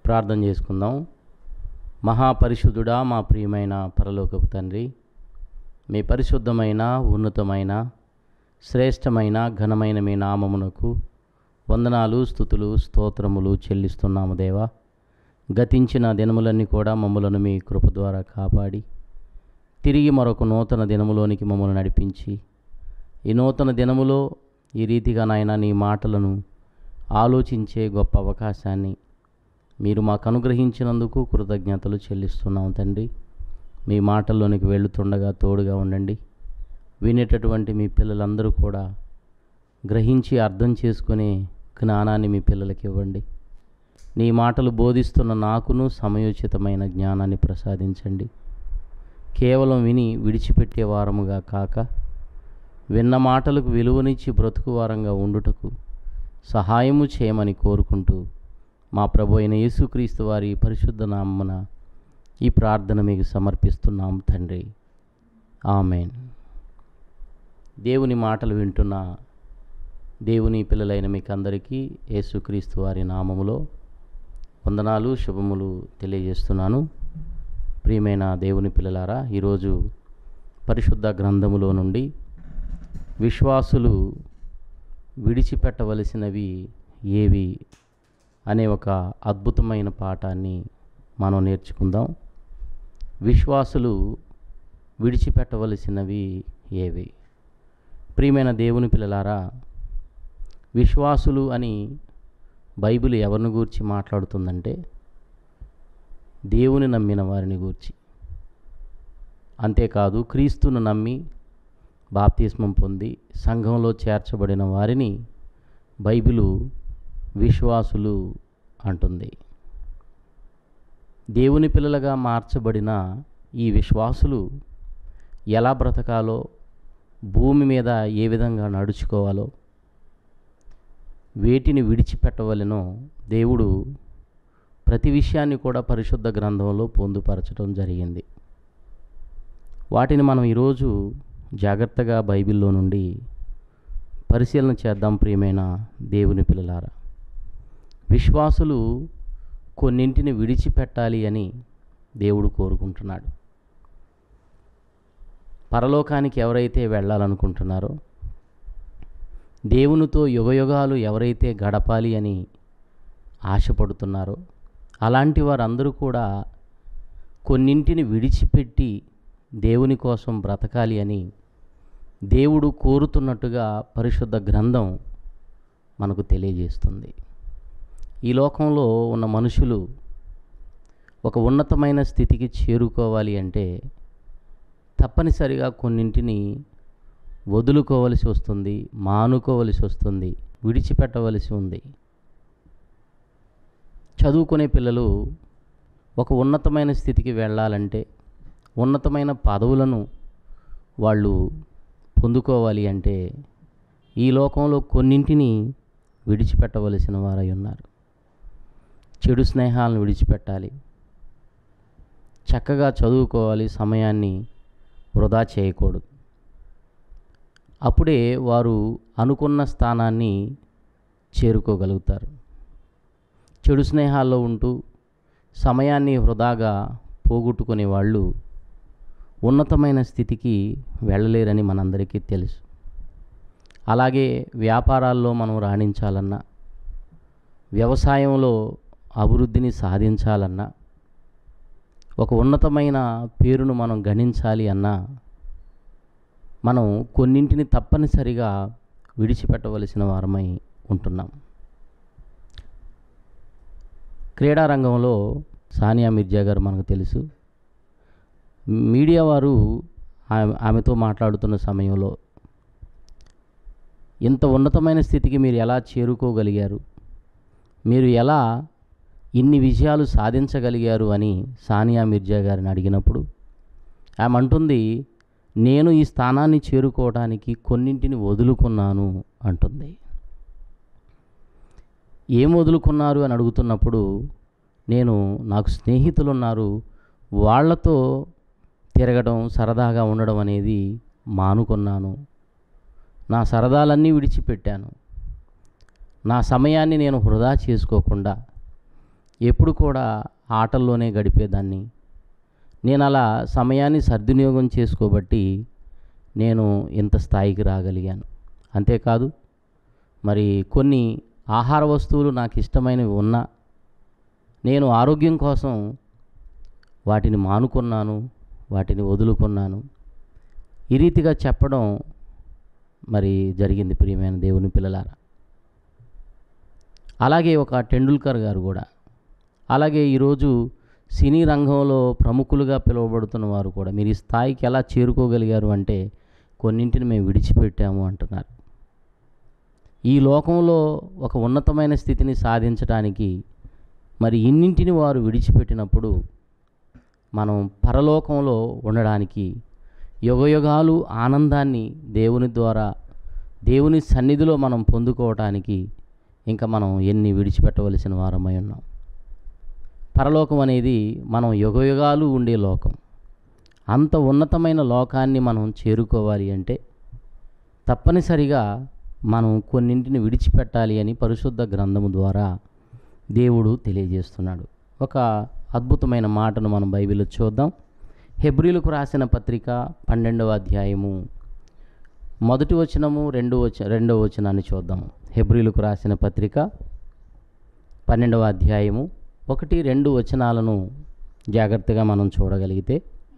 ప్రార్థన చేసుకుందాం మహాపరిశుద్ధుడా మా ప్రియమైన పరలోకపు తండ్రి మీ పరిశుద్ధమైన ఉన్నతమైన శ్రేష్టమైన ఘనమైన మీ నామమునకు వందనాలు స్థుతులు స్తోత్రములు చెల్లిస్తున్నాము దేవా గతించిన దినములన్నీ కూడా మమ్మలను మీ కృప ద్వారా కాపాడి తిరిగి మరొక నూతన దినములోనికి మమ్మల్ని నడిపించి ఈ నూతన దినములో ఈ రీతిగా నాయన నీ మాటలను ఆలోచించే గొప్ప అవకాశాన్ని మీరు మాకు అనుగ్రహించినందుకు కృతజ్ఞతలు చెల్లిస్తున్నాం తండ్రి మీ మాటల్లోనికి వెళుతుండగా తోడుగా ఉండండి వినేటటువంటి మీ పిల్లలందరూ కూడా గ్రహించి అర్థం చేసుకునే జ్ఞానాన్ని మీ పిల్లలకి ఇవ్వండి నీ మాటలు బోధిస్తున్న నాకును సమయోచితమైన జ్ఞానాన్ని ప్రసాదించండి కేవలం విని విడిచిపెట్టే వారముగా కాక విన్న మాటలకు విలువనిచ్చి బ్రతుకు వారంగా ఉండుటకు సహాయము చేయమని కోరుకుంటూ మా ప్రభు అయిన యేసుక్రీస్తు వారి పరిశుద్ధ నామమున ఈ ప్రార్థన మీకు సమర్పిస్తున్నాం తండ్రి ఆమెన్ దేవుని మాటలు వింటున్న దేవుని పిల్లలైన మీకు అందరికీ యేసుక్రీస్తు వారి నామములో వందనాలు శుభములు తెలియజేస్తున్నాను ప్రియమైన దేవుని పిల్లలారా ఈరోజు పరిశుద్ధ గ్రంథములో నుండి విశ్వాసులు విడిచిపెట్టవలసినవి ఏవి అనే ఒక అద్భుతమైన పాఠాన్ని మనం నేర్చుకుందాం విశ్వాసులు విడిచిపెట్టవలసినవి ఏవి ప్రియమైన దేవుని పిల్లలారా విశ్వాసులు అని బైబిల్ ఎవరిని గూర్చి మాట్లాడుతుందంటే దేవుని నమ్మిన వారిని గూర్చి అంతేకాదు క్రీస్తును నమ్మి బాప్తిస్మం పొంది సంఘంలో చేర్చబడిన వారిని బైబిలు విశ్వాసులు అంటుంది దేవుని పిల్లలుగా మార్చబడిన ఈ విశ్వాసులు ఎలా బ్రతకాలో భూమి మీద ఏ విధంగా నడుచుకోవాలో వేటిని విడిచిపెట్టవలెనో దేవుడు ప్రతి విషయాన్ని కూడా పరిశుద్ధ గ్రంథంలో పొందుపరచడం జరిగింది వాటిని మనం ఈరోజు జాగ్రత్తగా బైబిల్లో నుండి పరిశీలన చేద్దాం ప్రియమైన దేవుని పిల్లలారా విశ్వాసులు కొన్నింటిని విడిచిపెట్టాలి అని దేవుడు కోరుకుంటున్నాడు పరలోకానికి ఎవరైతే వెళ్ళాలనుకుంటున్నారో దేవునితో యుగయుగాలు ఎవరైతే గడపాలి అని ఆశపడుతున్నారో అలాంటి వారందరూ కూడా కొన్నింటిని విడిచిపెట్టి దేవుని కోసం బ్రతకాలి అని దేవుడు కోరుతున్నట్టుగా పరిశుద్ధ గ్రంథం మనకు తెలియజేస్తుంది ఈ లోకంలో ఉన్న మనుషులు ఒక ఉన్నతమైన స్థితికి చేరుకోవాలి అంటే తప్పనిసరిగా కొన్నింటిని వదులుకోవలసి వస్తుంది మానుకోవలసి వస్తుంది విడిచిపెట్టవలసి ఉంది చదువుకునే పిల్లలు ఒక ఉన్నతమైన స్థితికి వెళ్ళాలంటే ఉన్నతమైన పదవులను వాళ్ళు పొందుకోవాలి అంటే ఈ లోకంలో కొన్నింటిని విడిచిపెట్టవలసిన వారై ఉన్నారు చెడు స్నేహాలను విడిచిపెట్టాలి చక్కగా చదువుకోవాలి సమయాన్ని వృధా చేయకూడదు అప్పుడే వారు అనుకున్న స్థానాన్ని చేరుకోగలుగుతారు చెడు స్నేహాల్లో ఉంటూ సమయాన్ని వృధాగా పోగొట్టుకునే వాళ్ళు ఉన్నతమైన స్థితికి వెళ్ళలేరని మనందరికీ తెలుసు అలాగే వ్యాపారాల్లో మనం రాణించాలన్నా వ్యవసాయంలో అభివృద్ధిని సాధించాలన్నా ఒక ఉన్నతమైన పేరును మనం గణించాలి అన్నా మనం కొన్నింటిని తప్పనిసరిగా విడిచిపెట్టవలసిన వారమై ఉంటున్నాం క్రీడారంగంలో సానియా మిర్జా గారు మనకు తెలుసు మీడియా వారు ఆమె ఆమెతో మాట్లాడుతున్న సమయంలో ఇంత ఉన్నతమైన స్థితికి మీరు ఎలా చేరుకోగలిగారు మీరు ఎలా ఇన్ని విజయాలు సాధించగలిగారు అని సానియా మిర్జా గారిని అడిగినప్పుడు ఆమె అంటుంది నేను ఈ స్థానాన్ని చేరుకోవడానికి కొన్నింటిని వదులుకున్నాను అంటుంది ఏం వదులుకున్నారు అని అడుగుతున్నప్పుడు నేను నాకు స్నేహితులు ఉన్నారు వాళ్ళతో తిరగడం సరదాగా ఉండడం అనేది మానుకున్నాను నా సరదాలన్నీ విడిచిపెట్టాను నా సమయాన్ని నేను వృధా చేసుకోకుండా ఎప్పుడు కూడా ఆటల్లోనే గడిపేదాన్ని నేను అలా సమయాన్ని సద్వినియోగం చేసుకోబట్టి నేను ఇంత స్థాయికి రాగలిగాను అంతేకాదు మరి కొన్ని ఆహార వస్తువులు నాకు ఇష్టమైనవి ఉన్నా నేను ఆరోగ్యం కోసం వాటిని మానుకున్నాను వాటిని వదులుకున్నాను ఈ రీతిగా చెప్పడం మరి జరిగింది ప్రియమైన దేవుని పిల్లలారా అలాగే ఒక టెండూల్కర్ గారు కూడా అలాగే ఈరోజు సినీ రంగంలో ప్రముఖులుగా పిలువబడుతున్న వారు కూడా మీరు ఈ స్థాయికి ఎలా చేరుకోగలిగారు అంటే కొన్నింటిని మేము విడిచిపెట్టాము అంటున్నారు ఈ లోకంలో ఒక ఉన్నతమైన స్థితిని సాధించడానికి మరి ఇన్నింటిని వారు విడిచిపెట్టినప్పుడు మనం పరలోకంలో ఉండడానికి యుగయుగాలు ఆనందాన్ని దేవుని ద్వారా దేవుని సన్నిధిలో మనం పొందుకోవటానికి ఇంకా మనం ఎన్ని విడిచిపెట్టవలసిన వారమై ఉన్నాం పరలోకం అనేది మనం యుగయుగాలు ఉండే లోకం అంత ఉన్నతమైన లోకాన్ని మనం చేరుకోవాలి అంటే తప్పనిసరిగా మనం కొన్నింటిని విడిచిపెట్టాలి అని పరిశుద్ధ గ్రంథము ద్వారా దేవుడు తెలియజేస్తున్నాడు ఒక అద్భుతమైన మాటను మనం బైబిల్లో చూద్దాం హెబ్రిలకు రాసిన పత్రిక పన్నెండవ అధ్యాయము మొదటి వచనము రెండు వచ రెండవ వచనాన్ని చూద్దాం హెబ్రిలకు రాసిన పత్రిక పన్నెండవ అధ్యాయము ఒకటి రెండు వచనాలను జాగ్రత్తగా మనం చూడగలిగితే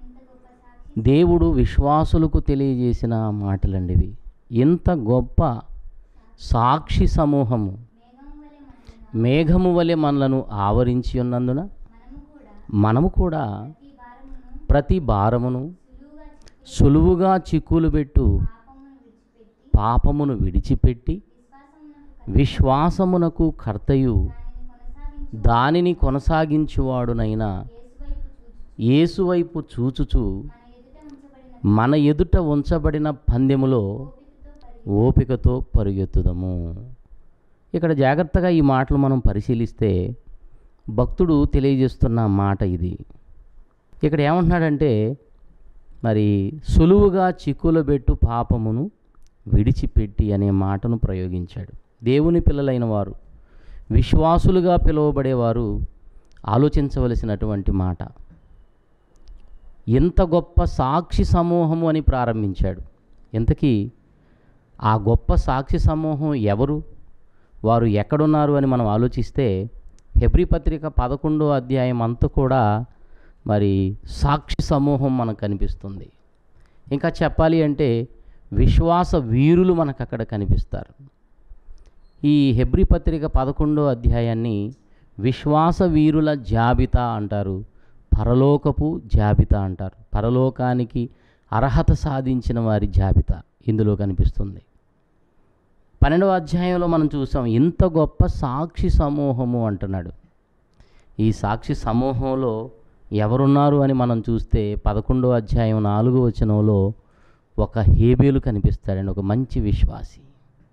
దేవుడు విశ్వాసులకు తెలియజేసిన మాటలండి ఇవి ఇంత గొప్ప సాక్షి సమూహము మేఘము వలె మనలను ఆవరించి ఉన్నందున మనము కూడా ప్రతి భారమును సులువుగా చిక్కులు పెట్టు పాపమును విడిచిపెట్టి విశ్వాసమునకు కర్తయు దానిని కొనసాగించువాడునైనా యేసువైపు చూచుచు మన ఎదుట ఉంచబడిన పందెములో ఓపికతో పరుగెత్తుదము ఇక్కడ జాగ్రత్తగా ఈ మాటలు మనం పరిశీలిస్తే భక్తుడు తెలియజేస్తున్న మాట ఇది ఇక్కడ ఏమంటున్నాడంటే మరి సులువుగా చిక్కులు పెట్టు పాపమును విడిచిపెట్టి అనే మాటను ప్రయోగించాడు దేవుని పిల్లలైన వారు విశ్వాసులుగా పిలువబడేవారు ఆలోచించవలసినటువంటి మాట ఎంత గొప్ప సాక్షి సమూహము అని ప్రారంభించాడు ఇంతకీ ఆ గొప్ప సాక్షి సమూహం ఎవరు వారు ఎక్కడున్నారు అని మనం ఆలోచిస్తే హెబ్రి పత్రిక పదకొండో అధ్యాయం అంతా కూడా మరి సాక్షి సమూహం మనకు కనిపిస్తుంది ఇంకా చెప్పాలి అంటే విశ్వాస వీరులు మనకు అక్కడ కనిపిస్తారు ఈ హెబ్రి పత్రిక పదకొండో అధ్యాయాన్ని విశ్వాస వీరుల జాబితా అంటారు పరలోకపు జాబితా అంటారు పరలోకానికి అర్హత సాధించిన వారి జాబితా ఇందులో కనిపిస్తుంది పన్నెండవ అధ్యాయంలో మనం చూసాం ఇంత గొప్ప సాక్షి సమూహము అంటున్నాడు ఈ సాక్షి సమూహంలో ఎవరున్నారు అని మనం చూస్తే పదకొండో అధ్యాయం నాలుగో వచనంలో ఒక హేబేలు కనిపిస్తాడండి ఒక మంచి విశ్వాసి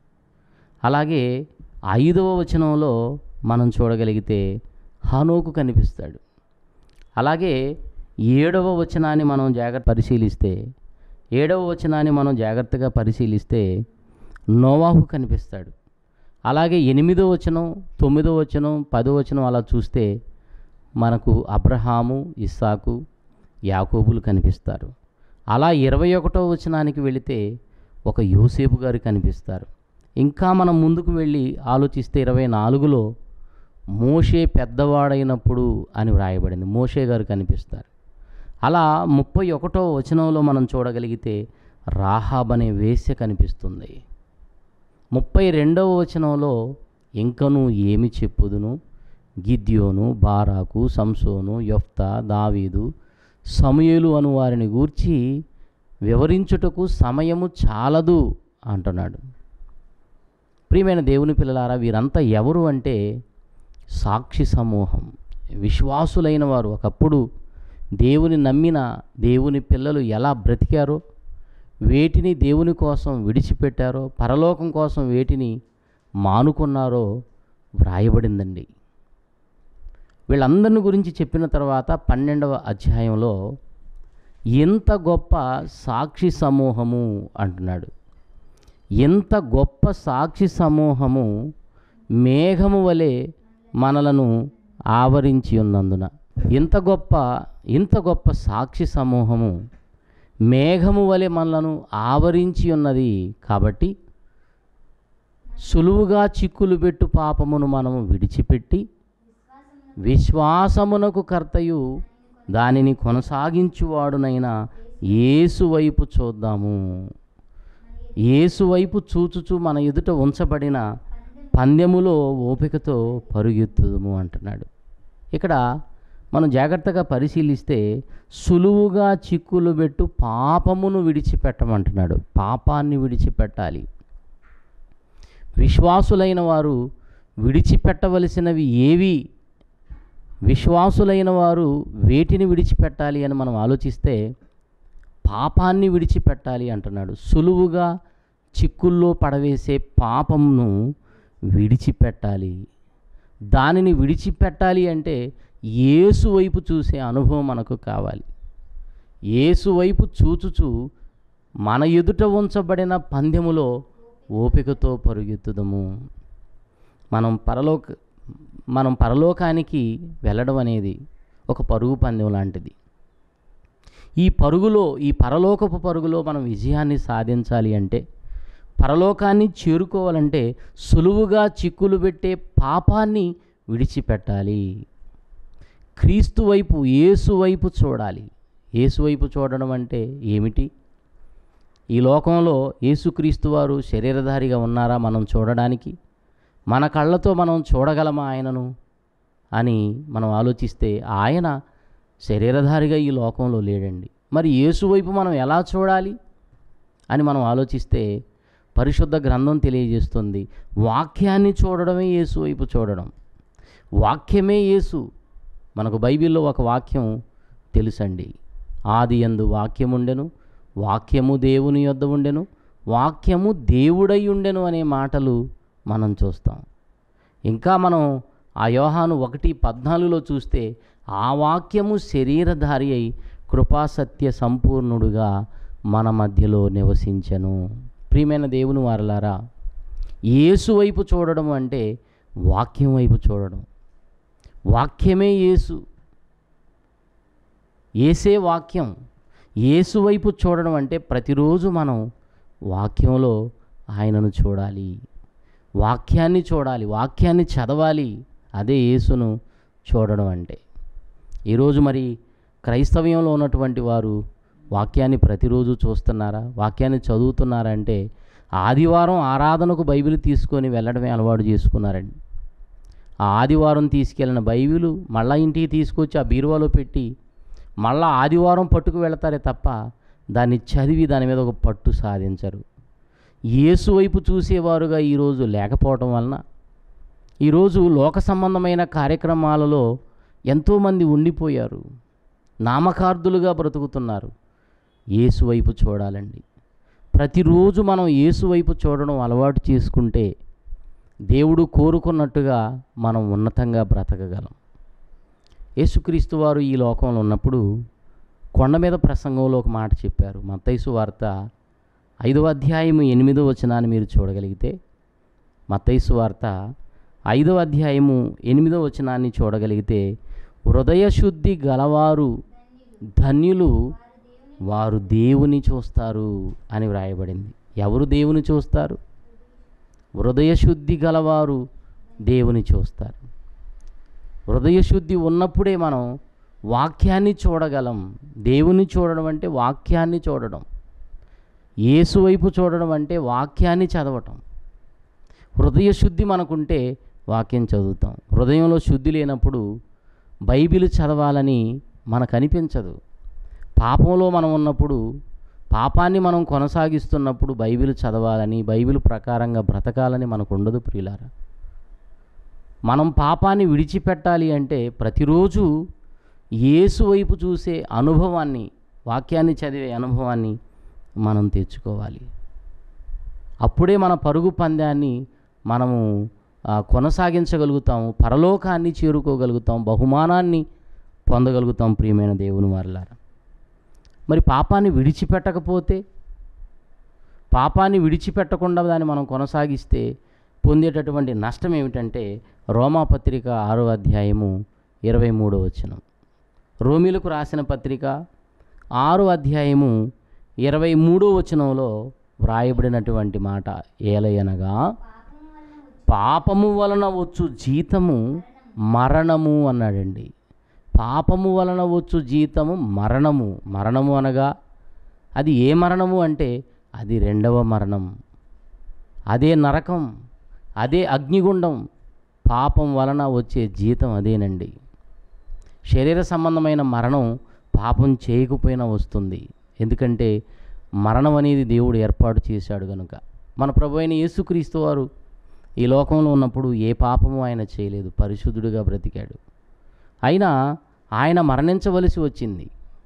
అలాగే ఐదవ వచనంలో మనం చూడగలిగితే హనోకు కనిపిస్తాడు అలాగే ఏడవ వచనాన్ని మనం జాగ్రత్త పరిశీలిస్తే ఏడవ వచనాన్ని మనం జాగ్రత్తగా పరిశీలిస్తే నోవాహు కనిపిస్తాడు అలాగే ఎనిమిదో వచనం తొమ్మిదో వచనం పదో వచనం అలా చూస్తే మనకు అబ్రహాము ఇస్సాకు యాకోబులు కనిపిస్తారు అలా ఇరవై ఒకటో వచనానికి వెళితే ఒక యోసేపు గారు కనిపిస్తారు ఇంకా మనం ముందుకు వెళ్ళి ఆలోచిస్తే ఇరవై నాలుగులో మోషే పెద్దవాడైనప్పుడు అని వ్రాయబడింది మోషే గారు కనిపిస్తారు అలా ముప్పై ఒకటో వచనంలో మనం చూడగలిగితే రాహాబ్ అనే వేశ్య కనిపిస్తుంది ముప్పై రెండవ వచనంలో ఇంకను ఏమి చెప్పుదును గిద్యోను బారాకు సంసోను యొఫ్తా దావీదు సమయలు అను వారిని గూర్చి వివరించుటకు సమయము చాలదు అంటున్నాడు ప్రియమైన దేవుని పిల్లలారా వీరంతా ఎవరు అంటే సాక్షి సమూహం విశ్వాసులైన వారు ఒకప్పుడు దేవుని నమ్మిన దేవుని పిల్లలు ఎలా బ్రతికారో వేటిని దేవుని కోసం విడిచిపెట్టారో పరలోకం కోసం వేటిని మానుకున్నారో వ్రాయబడిందండి వీళ్ళందరిని గురించి చెప్పిన తర్వాత పన్నెండవ అధ్యాయంలో ఎంత గొప్ప సాక్షి సమూహము అంటున్నాడు ఎంత గొప్ప సాక్షి సమూహము మేఘము వలె మనలను ఆవరించి ఉన్నందున ఇంత గొప్ప ఇంత గొప్ప సాక్షి సమూహము మేఘము వలె మనలను ఆవరించి ఉన్నది కాబట్టి సులువుగా చిక్కులు పెట్టు పాపమును మనము విడిచిపెట్టి విశ్వాసమునకు కర్తయు దానిని కొనసాగించువాడునైనా యేసు వైపు చూద్దాము యేసు వైపు చూచుచు మన ఎదుట ఉంచబడిన పందెములో ఓపికతో పరుగెత్తుదము అంటున్నాడు ఇక్కడ మనం జాగ్రత్తగా పరిశీలిస్తే సులువుగా చిక్కులు పెట్టు పాపమును విడిచిపెట్టమంటున్నాడు పాపాన్ని విడిచిపెట్టాలి విశ్వాసులైన వారు విడిచిపెట్టవలసినవి ఏవి విశ్వాసులైన వారు వేటిని విడిచిపెట్టాలి అని మనం ఆలోచిస్తే పాపాన్ని విడిచిపెట్టాలి అంటున్నాడు సులువుగా చిక్కుల్లో పడవేసే పాపంను విడిచిపెట్టాలి దానిని విడిచిపెట్టాలి అంటే యేసు వైపు చూసే అనుభవం మనకు కావాలి యేసు వైపు చూచుచు మన ఎదుట ఉంచబడిన పందెములో ఓపికతో పరుగెత్తుదము మనం పరలోక మనం పరలోకానికి వెళ్ళడం అనేది ఒక పరుగు పందెం లాంటిది ఈ పరుగులో ఈ పరలోకపు పరుగులో మనం విజయాన్ని సాధించాలి అంటే పరలోకాన్ని చేరుకోవాలంటే సులువుగా చిక్కులు పెట్టే పాపాన్ని విడిచిపెట్టాలి క్రీస్తు వైపు యేసు వైపు చూడాలి యేసు వైపు చూడడం అంటే ఏమిటి ఈ లోకంలో యేసుక్రీస్తు వారు శరీరధారిగా ఉన్నారా మనం చూడడానికి మన కళ్ళతో మనం చూడగలమా ఆయనను అని మనం ఆలోచిస్తే ఆయన శరీరధారిగా ఈ లోకంలో లేడండి మరి యేసు వైపు మనం ఎలా చూడాలి అని మనం ఆలోచిస్తే పరిశుద్ధ గ్రంథం తెలియజేస్తుంది వాక్యాన్ని చూడడమే యేసు వైపు చూడడం వాక్యమే యేసు మనకు బైబిల్లో ఒక వాక్యం తెలుసండి ఆది యందు వాక్యముండెను వాక్యము దేవుని యొద్ద ఉండెను వాక్యము దేవుడై ఉండెను అనే మాటలు మనం చూస్తాం ఇంకా మనం ఆ యోహాను ఒకటి పద్నాలుగులో చూస్తే ఆ వాక్యము శరీరధారి అయి కృపాసత్య సంపూర్ణుడుగా మన మధ్యలో నివసించను ప్రియమైన దేవుని వారలారా యేసు వైపు చూడడం అంటే వాక్యం వైపు చూడడం వాక్యమే యేసు ఏసే వాక్యం యేసు వైపు చూడడం అంటే ప్రతిరోజు మనం వాక్యంలో ఆయనను చూడాలి వాక్యాన్ని చూడాలి వాక్యాన్ని చదవాలి అదే యేసును చూడడం అంటే ఈరోజు మరి క్రైస్తవ్యంలో ఉన్నటువంటి వారు వాక్యాన్ని ప్రతిరోజు చూస్తున్నారా వాక్యాన్ని చదువుతున్నారా అంటే ఆదివారం ఆరాధనకు బైబిల్ తీసుకొని వెళ్ళడమే అలవాటు చేసుకున్నారండి ఆ ఆదివారం తీసుకెళ్ళిన బైబిల్ మళ్ళా ఇంటికి తీసుకొచ్చి ఆ బీరువాలో పెట్టి మళ్ళా ఆదివారం పట్టుకు వెళతారే తప్ప దాన్ని చదివి దాని మీద ఒక పట్టు సాధించరు యేసు వైపు చూసేవారుగా ఈరోజు లేకపోవటం వలన ఈరోజు లోక సంబంధమైన కార్యక్రమాలలో ఎంతోమంది ఉండిపోయారు నామకార్థులుగా బ్రతుకుతున్నారు యేసు వైపు చూడాలండి ప్రతిరోజు మనం యేసు వైపు చూడడం అలవాటు చేసుకుంటే దేవుడు కోరుకున్నట్టుగా మనం ఉన్నతంగా బ్రతకగలం యేసుక్రీస్తు వారు ఈ లోకంలో ఉన్నప్పుడు కొండ మీద ప్రసంగంలో ఒక మాట చెప్పారు మత్తైసు వార్త ఐదవ అధ్యాయము ఎనిమిదో వచనాన్ని మీరు చూడగలిగితే మత్తైసు వార్త ఐదవ అధ్యాయము ఎనిమిదో వచనాన్ని చూడగలిగితే హృదయ శుద్ధి గలవారు ధన్యులు వారు దేవుని చూస్తారు అని వ్రాయబడింది ఎవరు దేవుని చూస్తారు హృదయ శుద్ధి గలవారు దేవుని చూస్తారు హృదయ శుద్ధి ఉన్నప్పుడే మనం వాక్యాన్ని చూడగలం దేవుని చూడడం అంటే వాక్యాన్ని చూడడం యేసు వైపు చూడడం అంటే వాక్యాన్ని చదవటం హృదయ శుద్ధి మనకుంటే వాక్యం చదువుతాం హృదయంలో శుద్ధి లేనప్పుడు బైబిల్ చదవాలని మనకు అనిపించదు పాపంలో మనం ఉన్నప్పుడు పాపాన్ని మనం కొనసాగిస్తున్నప్పుడు బైబిల్ చదవాలని బైబిల్ ప్రకారంగా బ్రతకాలని మనకు ఉండదు ప్రియులారా మనం పాపాన్ని విడిచిపెట్టాలి అంటే ప్రతిరోజు యేసు వైపు చూసే అనుభవాన్ని వాక్యాన్ని చదివే అనుభవాన్ని మనం తెచ్చుకోవాలి అప్పుడే మన పరుగు పందాన్ని మనము ఆ, కొనసాగించగలుగుతాము పరలోకాన్ని చేరుకోగలుగుతాం బహుమానాన్ని పొందగలుగుతాం ప్రియమైన దేవుని వారలారా మరి పాపాన్ని విడిచిపెట్టకపోతే పాపాన్ని విడిచిపెట్టకుండా దాన్ని మనం కొనసాగిస్తే పొందేటటువంటి నష్టం ఏమిటంటే రోమాపత్రిక ఆరో అధ్యాయము ఇరవై మూడో వచనం రోమిలకు రాసిన పత్రిక ఆరు అధ్యాయము ఇరవై మూడో వచనంలో వ్రాయబడినటువంటి మాట ఏలయనగా పాపము వలన వచ్చు జీతము మరణము అన్నాడండి పాపము వలన వచ్చు జీతము మరణము మరణము అనగా అది ఏ మరణము అంటే అది రెండవ మరణం అదే నరకం అదే అగ్నిగుండం పాపం వలన వచ్చే జీతం అదేనండి శరీర సంబంధమైన మరణం పాపం చేయకపోయినా వస్తుంది ఎందుకంటే మరణం అనేది దేవుడు ఏర్పాటు చేశాడు కనుక మన ప్రభు అయిన యేసుక్రీస్తు వారు ఈ లోకంలో ఉన్నప్పుడు ఏ పాపము ఆయన చేయలేదు పరిశుద్ధుడిగా బ్రతికాడు అయినా ఆయన మరణించవలసి వచ్చింది